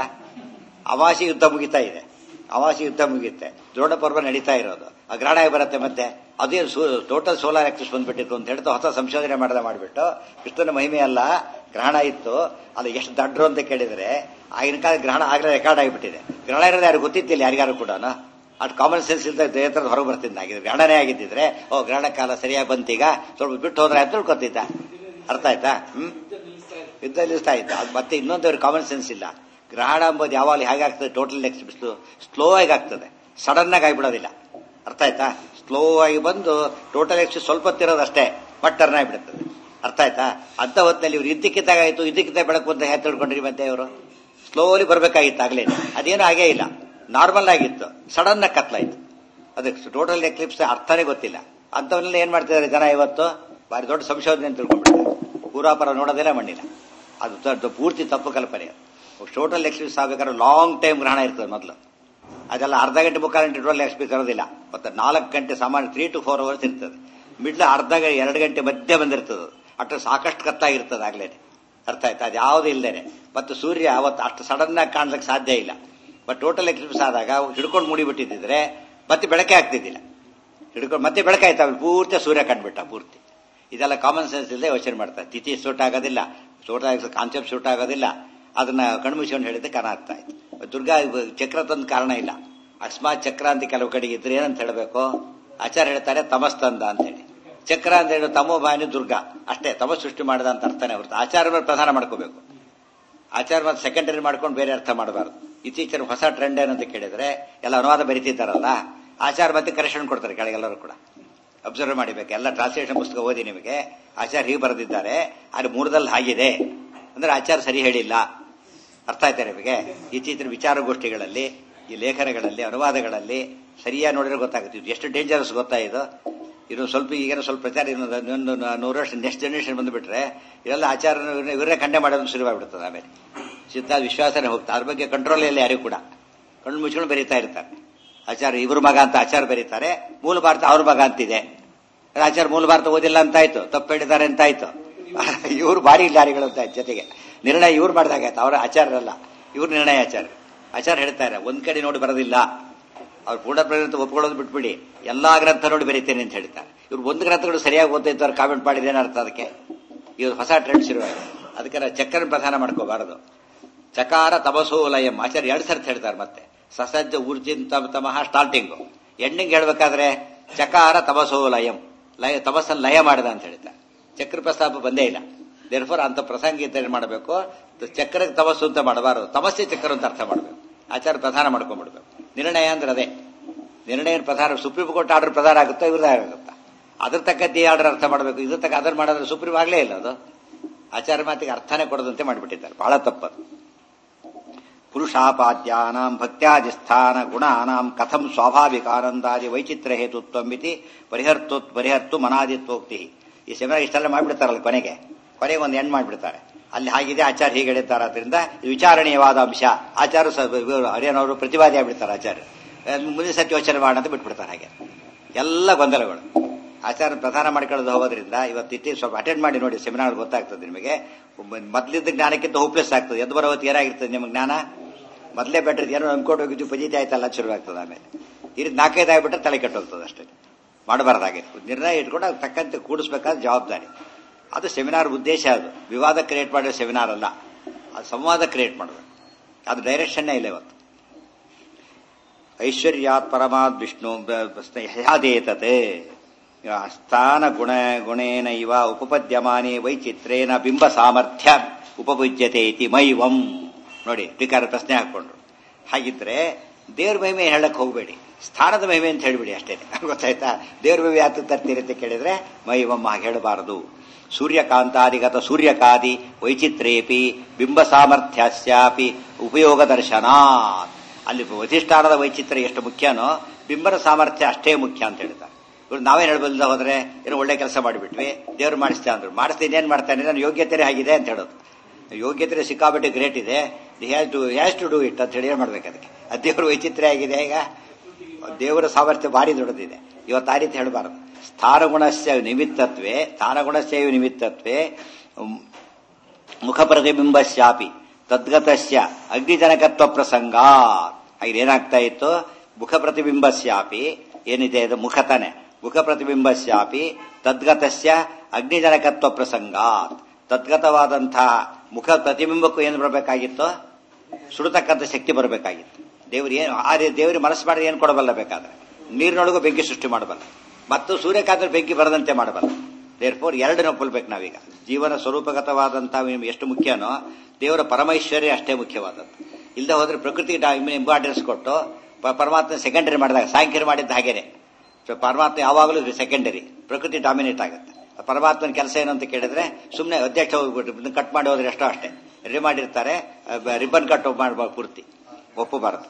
ಅಮಾಸಿ ಯುದ್ಧ ಮುಗಿತಾ ಇದೆ ಅಮಾಸಿ ಯುದ್ಧ ಮುಗಿಯುತ್ತೆ ದ್ರೋಣ ಪರ್ವ ನಡೀತಾ ಇರೋದು ಆ ಗ್ರಹಣ ಹೇಗೆ ಬರುತ್ತೆ ಮತ್ತೆ ಅದೇನು ಟೋಟಲ್ ಸೋಲಾರ್ ಆಕ್ಸಿಸ್ ಬಂದ್ಬಿಟ್ಟಿತ್ತು ಅಂತ ಹೇಳ್ತಾ ಹೊಸ ಸಂಶೋಧನೆ ಮಾಡದ ಮಾಡಿಬಿಟ್ಟು ಕೃಷ್ಣನ ಮಹಿಮೆ ಅಲ್ಲ ಗ್ರಹಣ ಇತ್ತು ಅದು ಎಷ್ಟು ದಡ್ರು ಅಂತ ಕೇಳಿದ್ರೆ ಆಗಿನ ಕಾಲ ಗ್ರಹಣ ಆಗಲೇ ರೆಕಾರ್ಡ್ ಆಗಿಬಿಟ್ಟಿದೆ ಗ್ರಹಣ ಇರೋದು ಯಾರು ಗೊತ್ತಿತ್ತಿಲ್ಲ ಯಾರಿಗಾರು ಕೂಡ ಅಷ್ಟು ಕಾಮನ್ ಸೆನ್ಸ್ ಇಲ್ಲದೆ ದೇವತರ ಹೊರಗೆ ಬರ್ತಿದ್ದಾಗಿದೆ ಗ್ರಹಣನೇ ಆಗಿದ್ದಿದ್ರೆ ಓ ಗ್ರಹಣ ಕಾಲ ಸರಿಯಾಗಿ ಬಂತೀಗ ಸ್ವಲ್ಪ ಬಿಟ್ಟು ಹೋದ್ರೆ ಅಂತ ತಿಳ್ಕೊತಿದ್ದ ಅರ್ಥ ಆಯ್ತಾ ಹ್ಮ್ ಯುದ್ಧ ನಿಲ್ಲಿಸ್ತಾ ಇದ್ದ ಅದು ಮತ್ತೆ ಇನ್ನೊಂದು ಕಾಮನ್ ಸೆನ್ಸ್ ಇಲ್ಲ ಗ್ರಹಣ ಎಂಬುದು ಯಾವಾಗ ಹೇಗಾಗ್ತದೆ ಟೋಟಲ್ ಎಕ್ಸ್ ಸ್ಲೋ ಆಗಿ ಆಗ್ತದೆ ಸಡನ್ ಆಗಿ ಆಗಿಬಿಡೋದಿಲ್ಲ ಅರ್ಥ ಆಯ್ತಾ ಸ್ಲೋ ಆಗಿ ಬಂದು ಟೋಟಲ್ ಎಕ್ಸ್ ಸ್ವಲ್ಪ ಹೊತ್ತಿರೋದು ಅಷ್ಟೇ ಬಟ್ ಟರ್ನ್ ಆಗಿಬಿಡುತ್ತದೆ ಅರ್ಥ ಆಯ್ತಾ ಅಂತ ಹೊತ್ತಿನಲ್ಲಿ ಇವ್ರು ಇದ್ದಕ್ಕಿದ್ದಾಗ ಆಯ್ತು ಇದ್ದಕ್ಕಿದ್ದ ಬೆಳಕು ಅಂತ ಹೇಗೆ ತಿಳ್ಕೊಂಡ್ರಿ ಮತ್ತೆ ಇವರು ಸ್ಲೋಲಿ ಬರ್ಬೇಕಾಗಿತ್ತು ಆಗ್ಲೇ ಅದೇನು ಆಗೇ ಇಲ್ಲ ನಾರ್ಮಲ್ ಆಗಿತ್ತು ಸಡನ್ ಆಗಿ ಕತ್ಲಾಯ್ತು ಅದಕ್ಕೆ ಟೋಟಲ್ ಎಕ್ಲಿಪ್ಸ್ ಅರ್ಥನೇ ಗೊತ್ತಿಲ್ಲ ಅಂತವನ್ನೆಲ್ಲ ಏನ್ ಮಾಡ್ತಿದ್ದಾರೆ ಜನ ಇವತ್ತು ಬಾರಿ ದೊಡ್ಡ ಸಂಶೋಧನೆ ಅಂತ ತಿಳ್ಕೊಂಡ್ಬಿಡ್ತಾರೆ ಪೂರ್ವಾಪರ ನೋಡೋದಿಲ್ಲ ಮಣ್ಣಿಲ್ಲ ಅದು ದೊಡ್ಡ ಪೂರ್ತಿ ತಪ್ಪು ಕಲ್ಪನೆ ಟೋಟಲ್ ಎಕ್ಸ್ಪೀರಿಯನ್ಸ್ ಆಗ್ಬೇಕಾದ್ರೆ ಲಾಂಗ್ ಟೈಮ್ ಗ್ರಹಣ ಇರ್ತದೆ ಮೊದಲು ಅದೆಲ್ಲ ಅರ್ಧ ಗಂಟೆ ಮುಕ್ಕಾಲು ಗಂಟೆ ಟೋಟಲ್ ಎಕ್ಸ್ಪೀರಿಯನ್ಸ್ ಇರೋದಿಲ್ಲ ಮತ್ತೆ ನಾಲ್ಕು ಗಂಟೆ ಸಾಮಾನ್ಯ ತ್ರೀ ಟು ಫೋರ್ ಅವರ್ಸ್ ಇರ್ತದೆ ಮಿಡ್ಲ್ ಅರ್ಧ ಎರಡು ಗಂಟೆ ಮಧ್ಯೆ ಬಂದಿರ್ತದೆ ಅಷ್ಟು ಸಾಕಷ್ಟು ಕತ್ತಾಗಿರ್ತದೆ ಆಗ್ಲೇ ಅರ್ಥ ಆಯ್ತಾ ಅದು ಯಾವುದು ಇಲ್ಲದೇನೆ ಮತ್ತು ಸೂರ್ಯ ಅವತ್ತು ಅಷ್ಟು ಸಡನ್ ಆಗಿ ಕಾಣ್ಲಿಕ್ಕೆ ಸಾಧ್ಯ ಇಲ್ಲ ಬಟ್ ಟೋಟಲ್ ಎಕ್ಲಿಪ್ಸ್ ಆದಾಗ ಹಿಡ್ಕೊಂಡು ಮುಡಿಬಿಟ್ಟಿದ್ರೆ ಮತ್ತೆ ಬೆಳಕೆ ಆಗ್ತಿದ್ದಿಲ್ಲ ಹಿಡ್ಕೊಂಡು ಮತ್ತೆ ಬೆಳಕಾಯ್ತು ಅವ್ರು ಪೂರ್ತಿ ಸೂರ್ಯ ಕಂಡ್ಬಿಟ್ಟ ಪೂರ್ತಿ ಇದೆಲ್ಲ ಕಾಮನ್ ಸೆನ್ಸ್ ಇಲ್ಲದೆ ಯೋಚನೆ ಮಾಡ್ತಾರೆ ತಿಥಿ ಸೂಟ್ ಆಗೋದಿಲ್ಲ ಸೂಟ್ ಕಾನ್ಸೆಪ್ಟ್ ಸೂಟ್ ಆಗೋದಿಲ್ಲ ಅದನ್ನ ಕಣ್ಮುಚ್ಕೊಂಡು ಹೇಳಿದ್ರೆ ಕಾರಣ ಆಗ್ತಾ ಇತ್ತು ದುರ್ಗಾ ಚಕ್ರ ತಂದ ಕಾರಣ ಇಲ್ಲ ಅಕಸ್ಮಾತ್ ಚಕ್ರ ಅಂತ ಕೆಲವು ಕಡೆಗೆ ಇದ್ರೆ ಏನಂತ ಹೇಳಬೇಕು ಆಚಾರ್ಯ ಹೇಳ್ತಾರೆ ತಮಸ್ತಂದ ಅಂತ ಹೇಳಿ ಚಕ್ರ ಅಂತ ಹೇಳಿ ತಮೋ ಬಾನಿ ದುರ್ಗಾ ಅಷ್ಟೇ ತಮ ಸೃಷ್ಟಿ ಮಾಡಿದ ಅಂತ ಅರ್ಥನೇ ಹೊರತು ಆಚಾರ ಮೇಲೆ ಪ್ರಧಾನ ಮಾಡ್ಕೋಬೇಕು ಆಚಾರ ಮತ್ತೆ ಸೆಕೆಂಡರಿ ಮಾಡ್ಕೊಂಡು ಬೇರೆ ಅರ್ಥ ಮಾಡಬಾರ್ದು ಇತ್ತೀಚಿನ ಹೊಸ ಟ್ರೆಂಡ್ ಏನಂತ ಕೇಳಿದ್ರೆ ಎಲ್ಲ ಅನುವಾದ ಬರೀತಿದ್ದಾರಲ್ಲ ಆಚಾರ ಮತ್ತೆ ಕರೆಕ್ಷನ್ ಕೊಡ್ತಾರೆ ಕೆಳಗೆಲ್ಲರೂ ಕೂಡ ಅಬ್ಸರ್ವ್ ಮಾಡಿಬೇಕು ಎಲ್ಲ ಟ್ರಾನ್ಸ್ಲೇಷನ್ ಪುಸ್ತಕ ಓದಿ ನಿಮಗೆ ಆಚಾರ ಹೀಗೆ ಬರೆದಿದ್ದಾರೆ ಅದು ಮೂರದಲ್ಲಿ ಆಗಿದೆ ಅಂದ್ರೆ ಆಚಾರ ಸರಿ ಹೇಳಿಲ್ಲ ಅರ್ಥ ಆಯ್ತಾ ನಿಮಗೆ ಇತ್ತೀಚಿನ ವಿಚಾರಗೋಷ್ಠಿಗಳಲ್ಲಿ ಈ ಲೇಖನಗಳಲ್ಲಿ ಅನುವಾದಗಳಲ್ಲಿ ಸರಿಯಾಗಿ ನೋಡಿದ್ರೆ ಗೊತ್ತಾಗುತ್ತೆ ಇದು ಎಷ್ಟು ಡೇಂಜರಸ್ ಗೊತ್ತಾ ಇದು ಇದು ಸ್ವಲ್ಪ ಈಗೇನೋ ಸ್ವಲ್ಪ ಪ್ರಚಾರ ಇನ್ನೊಂದು ನೂರು ವರ್ಷ ನೆಕ್ಸ್ಟ್ ಜನರೇಷನ್ ಬಂದುಬಿಟ್ರೆ ಇದೆಲ್ಲ ಆಚಾರ ಇವರೇ ಖಂಡೆ ಮಾಡೋದು ಶುರುವಾಗ್ಬಿಡ್ತದೆ ಆಮೇಲೆ ಸಿದ್ಧ ವಿಶ್ವಾಸನೇ ಹೋಗ್ತಾ ಅದ್ರ ಬಗ್ಗೆ ಕಂಟ್ರೋಲ್ ಇಲ್ಲ ಯಾರಿಗೂ ಕೂಡ ಕಣ್ಣು ಮುಚ್ಕೊಂಡು ಬರೀತಾ ಇರ್ತಾರೆ ಆಚಾರ ಇವ್ರ ಮಗ ಅಂತ ಆಚಾರ ಬರೀತಾರೆ ಮೂಲ ಭಾರತ ಅವ್ರ ಮಗ ಅಂತಿದೆ ಆಚಾರ ಮೂಲ ಭಾರತ ಓದಿಲ್ಲ ಅಂತ ಆಯ್ತು ತಪ್ಪು ಹೇಳಿದ್ದಾರೆ ಅಂತ ಆಯ್ತು ಇವ್ರು ಭಾರಿ ಇಲ್ಲಾರಿಗಳು ಅಂತ ಜೊತೆಗೆ ನಿರ್ಣಯ ಇವ್ರು ಮಾಡಿದಾಗಾಯ್ತು ಅವರ ಆಚಾರ್ಯರಲ್ಲ ಇವ್ರು ನಿರ್ಣಯ ಆಚಾರ ಆಚಾರ ಹೇಳ್ತಾರೆ ಒಂದ್ ಕಡೆ ನೋಡಿ ಬರೋದಿಲ್ಲ ಅವ್ರು ಪೂರ್ಣ ಪ್ರಗತಿ ಒಪ್ಕೊಳ್ಳೋದು ಬಿಟ್ಬಿಡಿ ಎಲ್ಲಾ ಗ್ರಂಥ ನೋಡಿ ಬರೀತೇನೆ ಅಂತ ಹೇಳ್ತಾರೆ ಇವ್ರು ಒಂದು ಗ್ರಂಥಗಳು ಸರಿಯಾಗಿ ಓದ್ತಾ ಇದ್ದಾರೆ ಕಾಮೆಂಟ್ ಮಾಡಿದೇನ ಅರ್ಥ ಅದಕ್ಕೆ ಇವ್ರು ಹೊಸ ಟ್ರೆಂಡ್ ಶುರು ಅದಕ್ಕೆ ಚಕ್ರ ಪ್ರಧಾನ ಮಾಡ್ಕೋಬಾರದು ಚಕಾರ ತಪಸೋಲಯಂ ಆಚಾರ್ಯ ಎರಡು ಸರ್ತಿ ಹೇಳ್ತಾರೆ ಮತ್ತೆ ಸಸಜ್ಜ ಊರ್ಜಿನ್ ತಮಃ ಸ್ಟಾರ್ಟಿಂಗು ಎಂಡಿಂಗ್ ಹೇಳ್ಬೇಕಾದ್ರೆ ಚಕಾರ ತಪಸೋಲಯಂ ಲಯ ತಪಸ್ಸನ್ನು ಲಯ ಮಾಡಿದ ಅಂತ ಹೇಳ್ತಾರೆ ಚಕ್ರ ಪ್ರಸ್ತಾಪ ಬಂದೇ ಇಲ್ಲ ದೇರ್ಫೋರ್ ಅಂತ ಪ್ರಸಂಗ ಇದ್ದರೆ ಮಾಡಬೇಕು ಚಕ್ರಕ್ಕೆ ತಪಸ್ಸು ಅಂತ ಮಾಡಬಾರದು ತಪಸ್ಸೆ ಚಕ್ರ ಅಂತ ಅರ್ಥ ಮಾಡಬೇಕು ಆಚಾರ ಪ್ರಧಾನ ಮಾಡ್ಕೊಂಡ್ಬಿಡ್ಬೇಕು ನಿರ್ಣಯ ಅಂದ್ರೆ ಅದೇ ನಿರ್ಣಯ ಪ್ರಧಾನ ಸುಪ್ರೀಂ ಕೋರ್ಟ್ ಆರ್ಡರ್ ಪ್ರಧಾನ ಆಗುತ್ತಾ ಇವ್ರದೇ ಆಗುತ್ತಾ ಅದ್ರ ತಕ್ಕಂತೆ ಆರ್ಡರ್ ಅರ್ಥ ಮಾಡಬೇಕು ಇದ್ರ ತಕ್ಕ ಅದನ್ನ ಮಾಡಿದ್ರೆ ಸುಪ್ರೀಂ ಆಗ್ಲೇ ಇಲ್ಲ ಅದು ಆಚಾರ ಮಾತಿಗೆ ಅರ್ಥನೇ ಕೊಡದಂತೆ ಮಾಡಿಬಿಟ್ಟಿದ್ದಾರೆ ಬಹಳ ತಪ್ಪದು ಪುರುಷಾಪಾದ್ಯಾನಾಂ ಭಕ್ತ್ಯಾದಿಸ್ಥಾನ ಗುಣಾನಾಂ ಕಥಂ ಸ್ವಾಭಾವಿಕ ಆನಂದಾದಿ ವೈಚಿತ್ರ ಹೇತುತ್ವ ಮಿತಿ ಪರಿಹರ್ತು ಪರಿಹರ್ತು ಮನಾದಿತ್ವೋಕ್ತಿ ಈ ಸೆಮಿನಾರ್ ಇಷ್ಟೆಲ್ಲ ಮಾಡಿಬಿಡ್ತಾರಲ್ಲ ಕೊನೆಗೆ ಕೊನೆಗೆ ಒಂದು ಎಂಡ್ ಮಾಡಿಬಿಡ್ತಾರೆ ಅಲ್ಲಿ ಹಾಗಿದೆ ಆಚಾರ್ಯ ಹೀಗೆ ಹೇಳಿದ್ದಾರೆ ಅದರಿಂದ ವಿಚಾರಣೀಯವಾದ ಅಂಶ ಆಚಾರ ಹರಿಯನವರು ಪ್ರತಿವಾದಿ ಆಗ್ಬಿಡ್ತಾರೆ ಆಚಾರ್ಯ ಮುಂದಿನ ಸತಿ ಯೋಚನೆ ಮಾಡೋಣ ಅಂತ ಬಿಟ್ಬಿಡ್ತಾರೆ ಹಾಗೆ ಎಲ್ಲ ಗೊಂದಲಗಳು ಆಚಾರ ಪ್ರಧಾನ ಮಾಡ್ಕೊಳ್ಳೋದು ಹೋಗೋದ್ರಿಂದ ಇವತ್ತು ಇತ್ತೀಚೆ ಸ್ವಲ್ಪ ಅಟೆಂಡ್ ಮಾಡಿ ನೋಡಿ ಸೆಮಿನಾರ್ ಗೊತ್ತಾಗ್ತದೆ ನಿಮಗೆ ಮೊದಲಿದ್ದ ಜ್ಞಾನಕ್ಕಿಂತ ಹೋಪ್ಲೆಸ್ ಆಗ್ತದೆ ಎದ್ದು ಬರೋ ಹೊತ್ತಿಗೆ ಏನಾಗಿರ್ತದೆ ನಿಮಗೆ ಜ್ಞಾನ ಮೊದಲೇ ಬೆಟ್ರ್ ಏನೋ ಅನ್ಕೊಂಡು ಹೋಗಿದ್ದು ಪಜಿತಿ ಆಯ್ತಲ್ಲ ಶುರು ಆಗ್ತದೆ ಆಮೇಲೆ ಈ ರೀತಿ ನಾಲ್ಕೈದು ಆಗ್ಬಿಟ್ರೆ ತಲೆ ಕೆಟ್ಟೋಗ್ತದೆ ಅಷ್ಟೇ ಮಾಡಬಾರ್ದಾಗೆ ನಿರ್ಣಯ ಇಟ್ಕೊಂಡು ಅದು ತಕ್ಕಂತೆ ಕೂಡಿಸ್ಬೇಕಾದ ಜವಾಬ್ದಾರಿ ಅದು ಸೆಮಿನಾರ್ ಉದ್ದೇಶ ಅದು ವಿವಾದ ಕ್ರಿಯೇಟ್ ಮಾಡೋ ಸೆಮಿನಾರ್ ಅಲ್ಲ ಅದು ಸಂವಾದ ಕ್ರಿಯೇಟ್ ಮಾಡೋದು ಅದು ಡೈರೆಕ್ಷನ್ನೇ ಇಲ್ಲ ಇವತ್ತು ಐಶ್ವರ್ಯಾತ್ ಪರಮಾತ್ ವಿಷ್ಣು ಹ್ಯಾದೇತತೆ ಸ್ಥಾನ ಗುಣ ಗುಣೇನ ಇವ ಉಪಪದ್ಯಮಾನೆ ವೈಚಿತ್ರೇನ ಬಿಂಬ ಸಾಮರ್ಥ್ಯ ಉಪಪುಜ್ಯತೆ ಇತಿ ಮೈವಂ ನೋಡಿ ಟೀಕಾರ ಪ್ರಶ್ನೆ ಹಾಕೊಂಡ್ರು ಹಾಗಿದ್ರೆ ದೇವ್ರ ಮಹಿಮೆ ಹೇಳಕ್ ಹೋಗಬೇಡಿ ಸ್ಥಾನದ ಮಹಿಮೆ ಅಂತ ಹೇಳ್ಬಿಡಿ ಅಷ್ಟೇ ಗೊತ್ತಾಯ್ತಾ ದೇವ್ರ ಮಹಿಮೆ ಯಾತು ತರ್ತೀರಿ ಅಂತ ಕೇಳಿದ್ರೆ ಮೈವಂ ಹಾಗೆ ಹೇಳಬಾರದು ಸೂರ್ಯಕಾಂತಾದಿಗತ ಸೂರ್ಯಕಾದಿ ವೈಚಿತ್ರೇಪಿ ಬಿಂಬ ಸಾಮರ್ಥ್ಯಸ್ಯಾಪಿ ಉಪಯೋಗ ದರ್ಶನಾತ್ ಅಲ್ಲಿ ಅಧಿಷ್ಠಾನದ ವೈಚಿತ್ರ್ಯ ಎಷ್ಟು ಮುಖ್ಯನೋ ಬಿಂಬನ ಸಾಮರ್ಥ್ಯ ಅಷ್ಟೇ ಮುಖ್ಯ ಅಂತ ಹೇಳ್ತಾರೆ ಇವ್ರು ನಾವೇನ್ ಹೇಳ್ಬಲ್ದ ಹೋದ್ರೆ ಏನೋ ಒಳ್ಳೆ ಕೆಲಸ ಮಾಡಿಬಿಟ್ವಿ ದೇವ್ರು ಮಾಡಿಸ್ತಾ ಅಂದ್ರು ಮಾಡಿಸ್ತೀನಿ ಏನ್ ಮಾಡ್ತಾನೆ ನನ್ನ ಯೋಗ್ಯತೆ ಆಗಿದೆ ಅಂತ ಹೇಳೋದು ಯೋಗ್ಯತೆ ಸಿಕ್ಕಾಬಿಟ್ಟು ಗ್ರೇಟ್ ಇದೆ has to has to do it ಅಂತ ಹೇಳಿ ಏನ್ ಮಾಡ್ಬೇಕು ಅದಕ್ಕೆ ಅದು ದೇವ್ರ ವೈಚಿತ್ರ್ಯ ಆಗಿದೆ ಈಗ ದೇವರ ಸಾಮರ್ಥ್ಯ ಭಾರಿ ದೊಡ್ಡದಿದೆ ಇವತ್ತು ಆ ರೀತಿ ಹೇಳಬಾರದು ಸ್ಥಾನಗುಣಸ್ಯ ನಿಮಿತ್ತತ್ವೇ ಸ್ಥಾನಗುಣಸ್ಯ ನಿಮಿತ್ತತ್ವೇ ಮುಖ ಪ್ರತಿಬಿಂಬಸ್ಯಾಪಿ ತದ್ಗತಸ್ಯ ಅಗ್ನಿಜನಕತ್ವ ಪ್ರಸಂಗ ಹಾಗೆ ಏನಾಗ್ತಾ ಇತ್ತು ಮುಖ ಪ್ರತಿಬಿಂಬಸ್ಯಾಪಿ ಏನಿದೆ ಅದು ಮುಖತನೆ ಮುಖ ಪ್ರತಿಬಿಂಬಸ್ಯಾಪಿ ತದ್ಗತಸ್ಯ ಅಗ್ನಿಜನಕತ್ವ ಪ್ರಸಂಗ ತದ್ಗತವಾದಂತಹ ಮುಖ ಪ್ರತಿಬಿಂಬಕ್ಕೂ ಏನು ಬರಬೇಕಾಗಿತ್ತು ಸುಡತಕ್ಕಂಥ ಶಕ್ತಿ ಬರಬೇಕಾಗಿತ್ತು ದೇವ್ರು ಏನು ಆ ದೇವರಿಗೆ ಮನಸ್ಸು ಮಾಡಿದ್ರೆ ಏನು ಕೊಡಬಲ್ಲ ಬೇಕಾದ್ರೆ ನೀರಿನೊಳಗೂ ಬೆಂಕಿ ಸೃಷ್ಟಿ ಮಾಡಬಲ್ಲ ಮತ್ತು ಸೂರ್ಯಕಾಂತ ಬೆಂಕಿ ಬರದಂತೆ ಮಾಡಬಲ್ಲ ದೇರ್ ಫೋರ್ ಎರಡನ್ನ ಒಪ್ಪಲ್ಬೇಕು ನಾವೀಗ ಜೀವನ ಸ್ವರೂಪಗತವಾದಂತಹ ಎಷ್ಟು ಮುಖ್ಯನೋ ದೇವರ ಪರಮೈಶ್ವರ್ಯ ಅಷ್ಟೇ ಮುಖ್ಯವಾದದ್ದು ಇಲ್ಲದೆ ಹೋದ್ರೆ ಪ್ರಕೃತಿ ಇಂಪಾರ್ಟೆನ್ಸ್ ಕೊಟ್ಟು ಪರಮಾತ್ಮ ಸೆಕೆಂಡರಿ ಮಾಡಿದಾಗ ಸಾಂಖ್ಯರು ಮಾಡಿದ್ದ ಹಾಗೇನೆ ಪರಮಾತ್ಮ ಯಾವಾಗಲೂ ಸೆಕೆಂಡರಿ ಪ್ರಕೃತಿ ಡಾಮಿನೇಟ್ ಆಗುತ್ತೆ ಪರಮಾತ್ಮನ ಕೆಲಸ ಏನು ಅಂತ ಕೇಳಿದ್ರೆ ಸುಮ್ಮನೆ ಅಧ್ಯಕ್ಷ ಹೋಗ್ಬಿಟ್ಟು ಕಟ್ ಮಾಡಿ ಹೋದ್ರೆ ಎಷ್ಟೋ ಅಷ್ಟೇ ರೆಡಿ ಮಾಡಿರ್ತಾರೆ ರಿಬ್ಬನ್ ಕಟ್ ಮಾಡ್ಬೋದು ಪೂರ್ತಿ ಒಪ್ಪಬಾರದು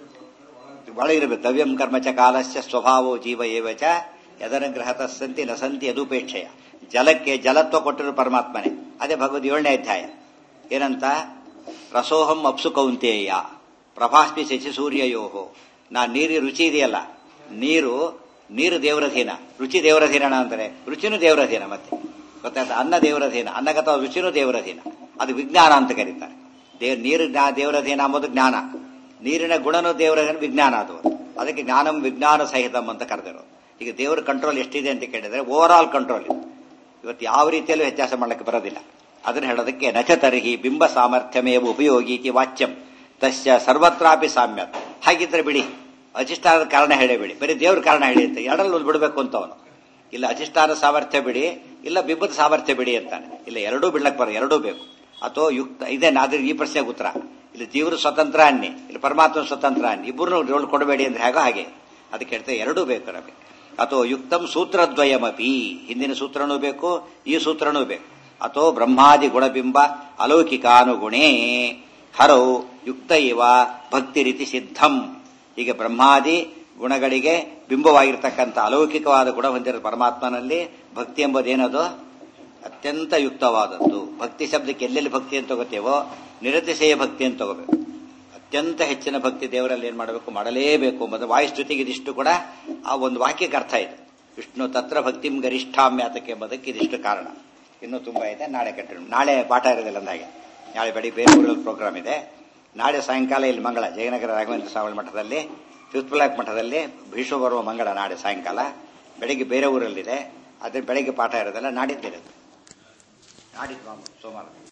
ಒಳಗಿರಬೇಕು ದವ್ಯಂ ಕರ್ಮಚ ಕಾಲಸ್ಯ ಸ್ವಭಾವೋ ಜೀವ ಏವಚ ಯದನುಗ್ರಹತ ಸಂತಿ ನ ಸಂತಿ ಯದುಪೇಕ್ಷೆಯ ಜಲಕ್ಕೆ ಜಲತ್ವ ಕೊಟ್ಟಿರೋ ಪರಮಾತ್ಮನೇ ಅದೇ ಭಗವದ್ ಏಳನೇ ಅಧ್ಯಾಯ ಏನಂತ ರಸೋಹಂ ಅಪ್ಸು ಕೌಂತೇಯ ಪ್ರಭಾಸ್ಮಿ ಶಶಿ ಸೂರ್ಯಯೋಹೋ ನಾ ನೀರಿ ರುಚಿ ಇದೆಯಲ್ಲ ನೀರು ನೀರು ದೇವರಧೀನ ರುಚಿ ದೇವರಧೀನ ಅಂದರೆ ರುಚಿನೂ ದೇವರಧೀನ ಮತ್ತೆ ಗೊತ್ತಾಯ್ತಾ ಅನ್ನ ದೇವರಧೀನ ಅನ್ನಗತ ರುಚಿನೂ ದೇವರಧೀನ ಅದು ವಿಜ್ಞಾನ ಅಂತ ಕರೀತಾರೆ ದೇವ್ ನೀರು ದೇವರಧೀನ ಅಂಬೋದು ಜ್ಞಾನ ನೀರಿನ ಗುಣನೂ ದೇವರಧೀನ ವಿಜ್ಞಾನ ಅದು ಅದಕ್ಕೆ ಜ್ಞಾನಂ ವಿಜ್ಞಾನ ಸಹಿತಂ ಅಂತ ಕರೆದಿರೋದು ಈಗ ದೇವರ ಕಂಟ್ರೋಲ್ ಎಷ್ಟಿದೆ ಅಂತ ಕೇಳಿದ್ರೆ ಓವರ್ ಆಲ್ ಕಂಟ್ರೋಲ್ ಇವತ್ತು ಯಾವ ರೀತಿಯಲ್ಲೂ ವ್ಯತ್ಯಾಸ ಮಾಡಲಿಕ್ಕೆ ಬರೋದಿಲ್ಲ ಅದನ್ನ ಹೇಳೋದಕ್ಕೆ ನಚತರ್ಹಿ ಬಿಂಬ ಸಾಮರ್ಥ್ಯಮೇವ ಉಪಯೋಗೀತಿ ವಾಚ್ಯಂ ತಸ್ಯ ಸರ್ವತ್ರಾಪಿ ಸಾಮ್ಯ ಹಾಗಿದ್ರೆ ಬಿಡಿ ಅಧಿಷ್ಠಾನದ ಕಾರಣ ಹೇಳೇ ಬಿಡಿ ಬರೀ ದೇವ್ರ ಕಾರಣ ಹೇಳಿ ಅಂತ ಎರಡರಲ್ಲಿ ಒಂದು ಬಿಡಬೇಕು ಅಂತ ಅವನು ಇಲ್ಲ ಅಧಿಷ್ಠಾನ ಸಾಮರ್ಥ್ಯ ಬಿಡಿ ಇಲ್ಲ ಬಿಂಬದ ಸಾಮರ್ಥ್ಯ ಬಿಡಿ ಅಂತಾನೆ ಇಲ್ಲ ಎರಡೂ ಬಿಡ್ಲಕ್ ಬರ ಎರಡೂ ಬೇಕು ಅಥವಾ ಯುಕ್ತ ಇದೆ ಅದ್ರ ಈ ಪ್ರಶ್ನೆಗೆ ಉತ್ತರ ಇಲ್ಲಿ ಜೀವರು ಸ್ವತಂತ್ರ ಅನ್ನಿ ಇಲ್ಲಿ ಪರಮಾತ್ಮ ಸ್ವತಂತ್ರ ಅನ್ನಿ ಇಬ್ಬರು ರೋಲ್ ಕೊಡಬೇಡಿ ಅಂದ್ರೆ ಹೇಗೋ ಹಾಗೆ ಅದಕ್ಕೆ ಹೇಳ್ತೇವೆ ಎರಡೂ ಬೇಕು ನಮಗೆ ಅಥವಾ ಯುಕ್ತಂ ಸೂತ್ರದ್ವಯಮಪಿ ಹಿಂದಿನ ಸೂತ್ರನೂ ಬೇಕು ಈ ಸೂತ್ರನೂ ಬೇಕು ಅಥೋ ಬ್ರಹ್ಮಾದಿ ಗುಣಬಿಂಬ ಅಲೌಕಿಕಾನುಗುಣೇ ಹರೌ ಯುಕ್ತ ಇವ ಭಕ್ತಿ ರೀತಿ ಸಿದ್ಧಂ ಹೀಗೆ ಬ್ರಹ್ಮಾದಿ ಗುಣಗಳಿಗೆ ಬಿಂಬವಾಗಿರ್ತಕ್ಕಂಥ ಅಲೌಕಿಕವಾದ ಗುಣ ಹೊಂದಿರೋ ಪರಮಾತ್ಮನಲ್ಲಿ ಭಕ್ತಿ ಎಂಬುದೇನದು ಅತ್ಯಂತ ಯುಕ್ತವಾದದ್ದು ಭಕ್ತಿ ಶಬ್ದಕ್ಕೆ ಎಲ್ಲೆಲ್ಲಿ ಭಕ್ತಿ ಅಂತ ತಗೋತೇವೋ ನಿರತಿಶಯ ಭಕ್ತಿ ಅಂತ ತಗೋಬೇಕು ಅತ್ಯಂತ ಹೆಚ್ಚಿನ ಭಕ್ತಿ ದೇವರಲ್ಲಿ ಏನ್ ಮಾಡಬೇಕು ಮಾಡಲೇಬೇಕು ಎಂಬುದು ವಾಯುಸ್ತುತಿಗೆ ಇದಿಷ್ಟು ಕೂಡ ಆ ಒಂದು ವಾಕ್ಯಕ್ಕೆ ಅರ್ಥ ಇದೆ ವಿಷ್ಣು ತತ್ರ ಭಕ್ತಿಂ ಗರಿಷ್ಠಾಮ್ಯಾತಕ್ಕೆ ಎಂಬುದಕ್ಕೆ ಇದಿಷ್ಟು ಕಾರಣ ಇನ್ನೂ ತುಂಬಾ ಇದೆ ನಾಳೆ ಕಂಟಿನ್ಯೂ ನಾಳೆ ಪಾಠ ಇರೋದಿಲ್ಲ ಅಂದಾಗೆ ನಾಳೆ ಬೆಳಿಗ್ಗೆ ಬೇರೆ ಊರಲ್ಲಿ ಪ್ರೋಗ್ರಾಮ್ ಇದೆ ನಾಳೆ ಸಾಯಂಕಾಲ ಇಲ್ಲಿ ಮಂಗಳ ಜಯನಗರ ರಾಘವೇಂದ್ರ ಸ್ವಾಮಿ ಮಠದಲ್ಲಿ ಫಿಫ್ತ್ ಬ್ಲಾಕ್ ಮಠದಲ್ಲಿ ಭೀಷ್ಮ ಬರುವ ಮಂಗಳ ನಾಳೆ ಸಾಯಂಕಾಲ ಬೆಳಿಗ್ಗೆ ಬೇರೆ ಊರಲ್ಲಿದೆ ಅದ್ರ ಬೆಳಿಗ್ಗೆ ಪಾಠ ಇರೋದಿಲ್ಲ ನಾಡಿದ್ದಿರೋದು ನಾಡಿದ್ದು ಸೋಮವಾರ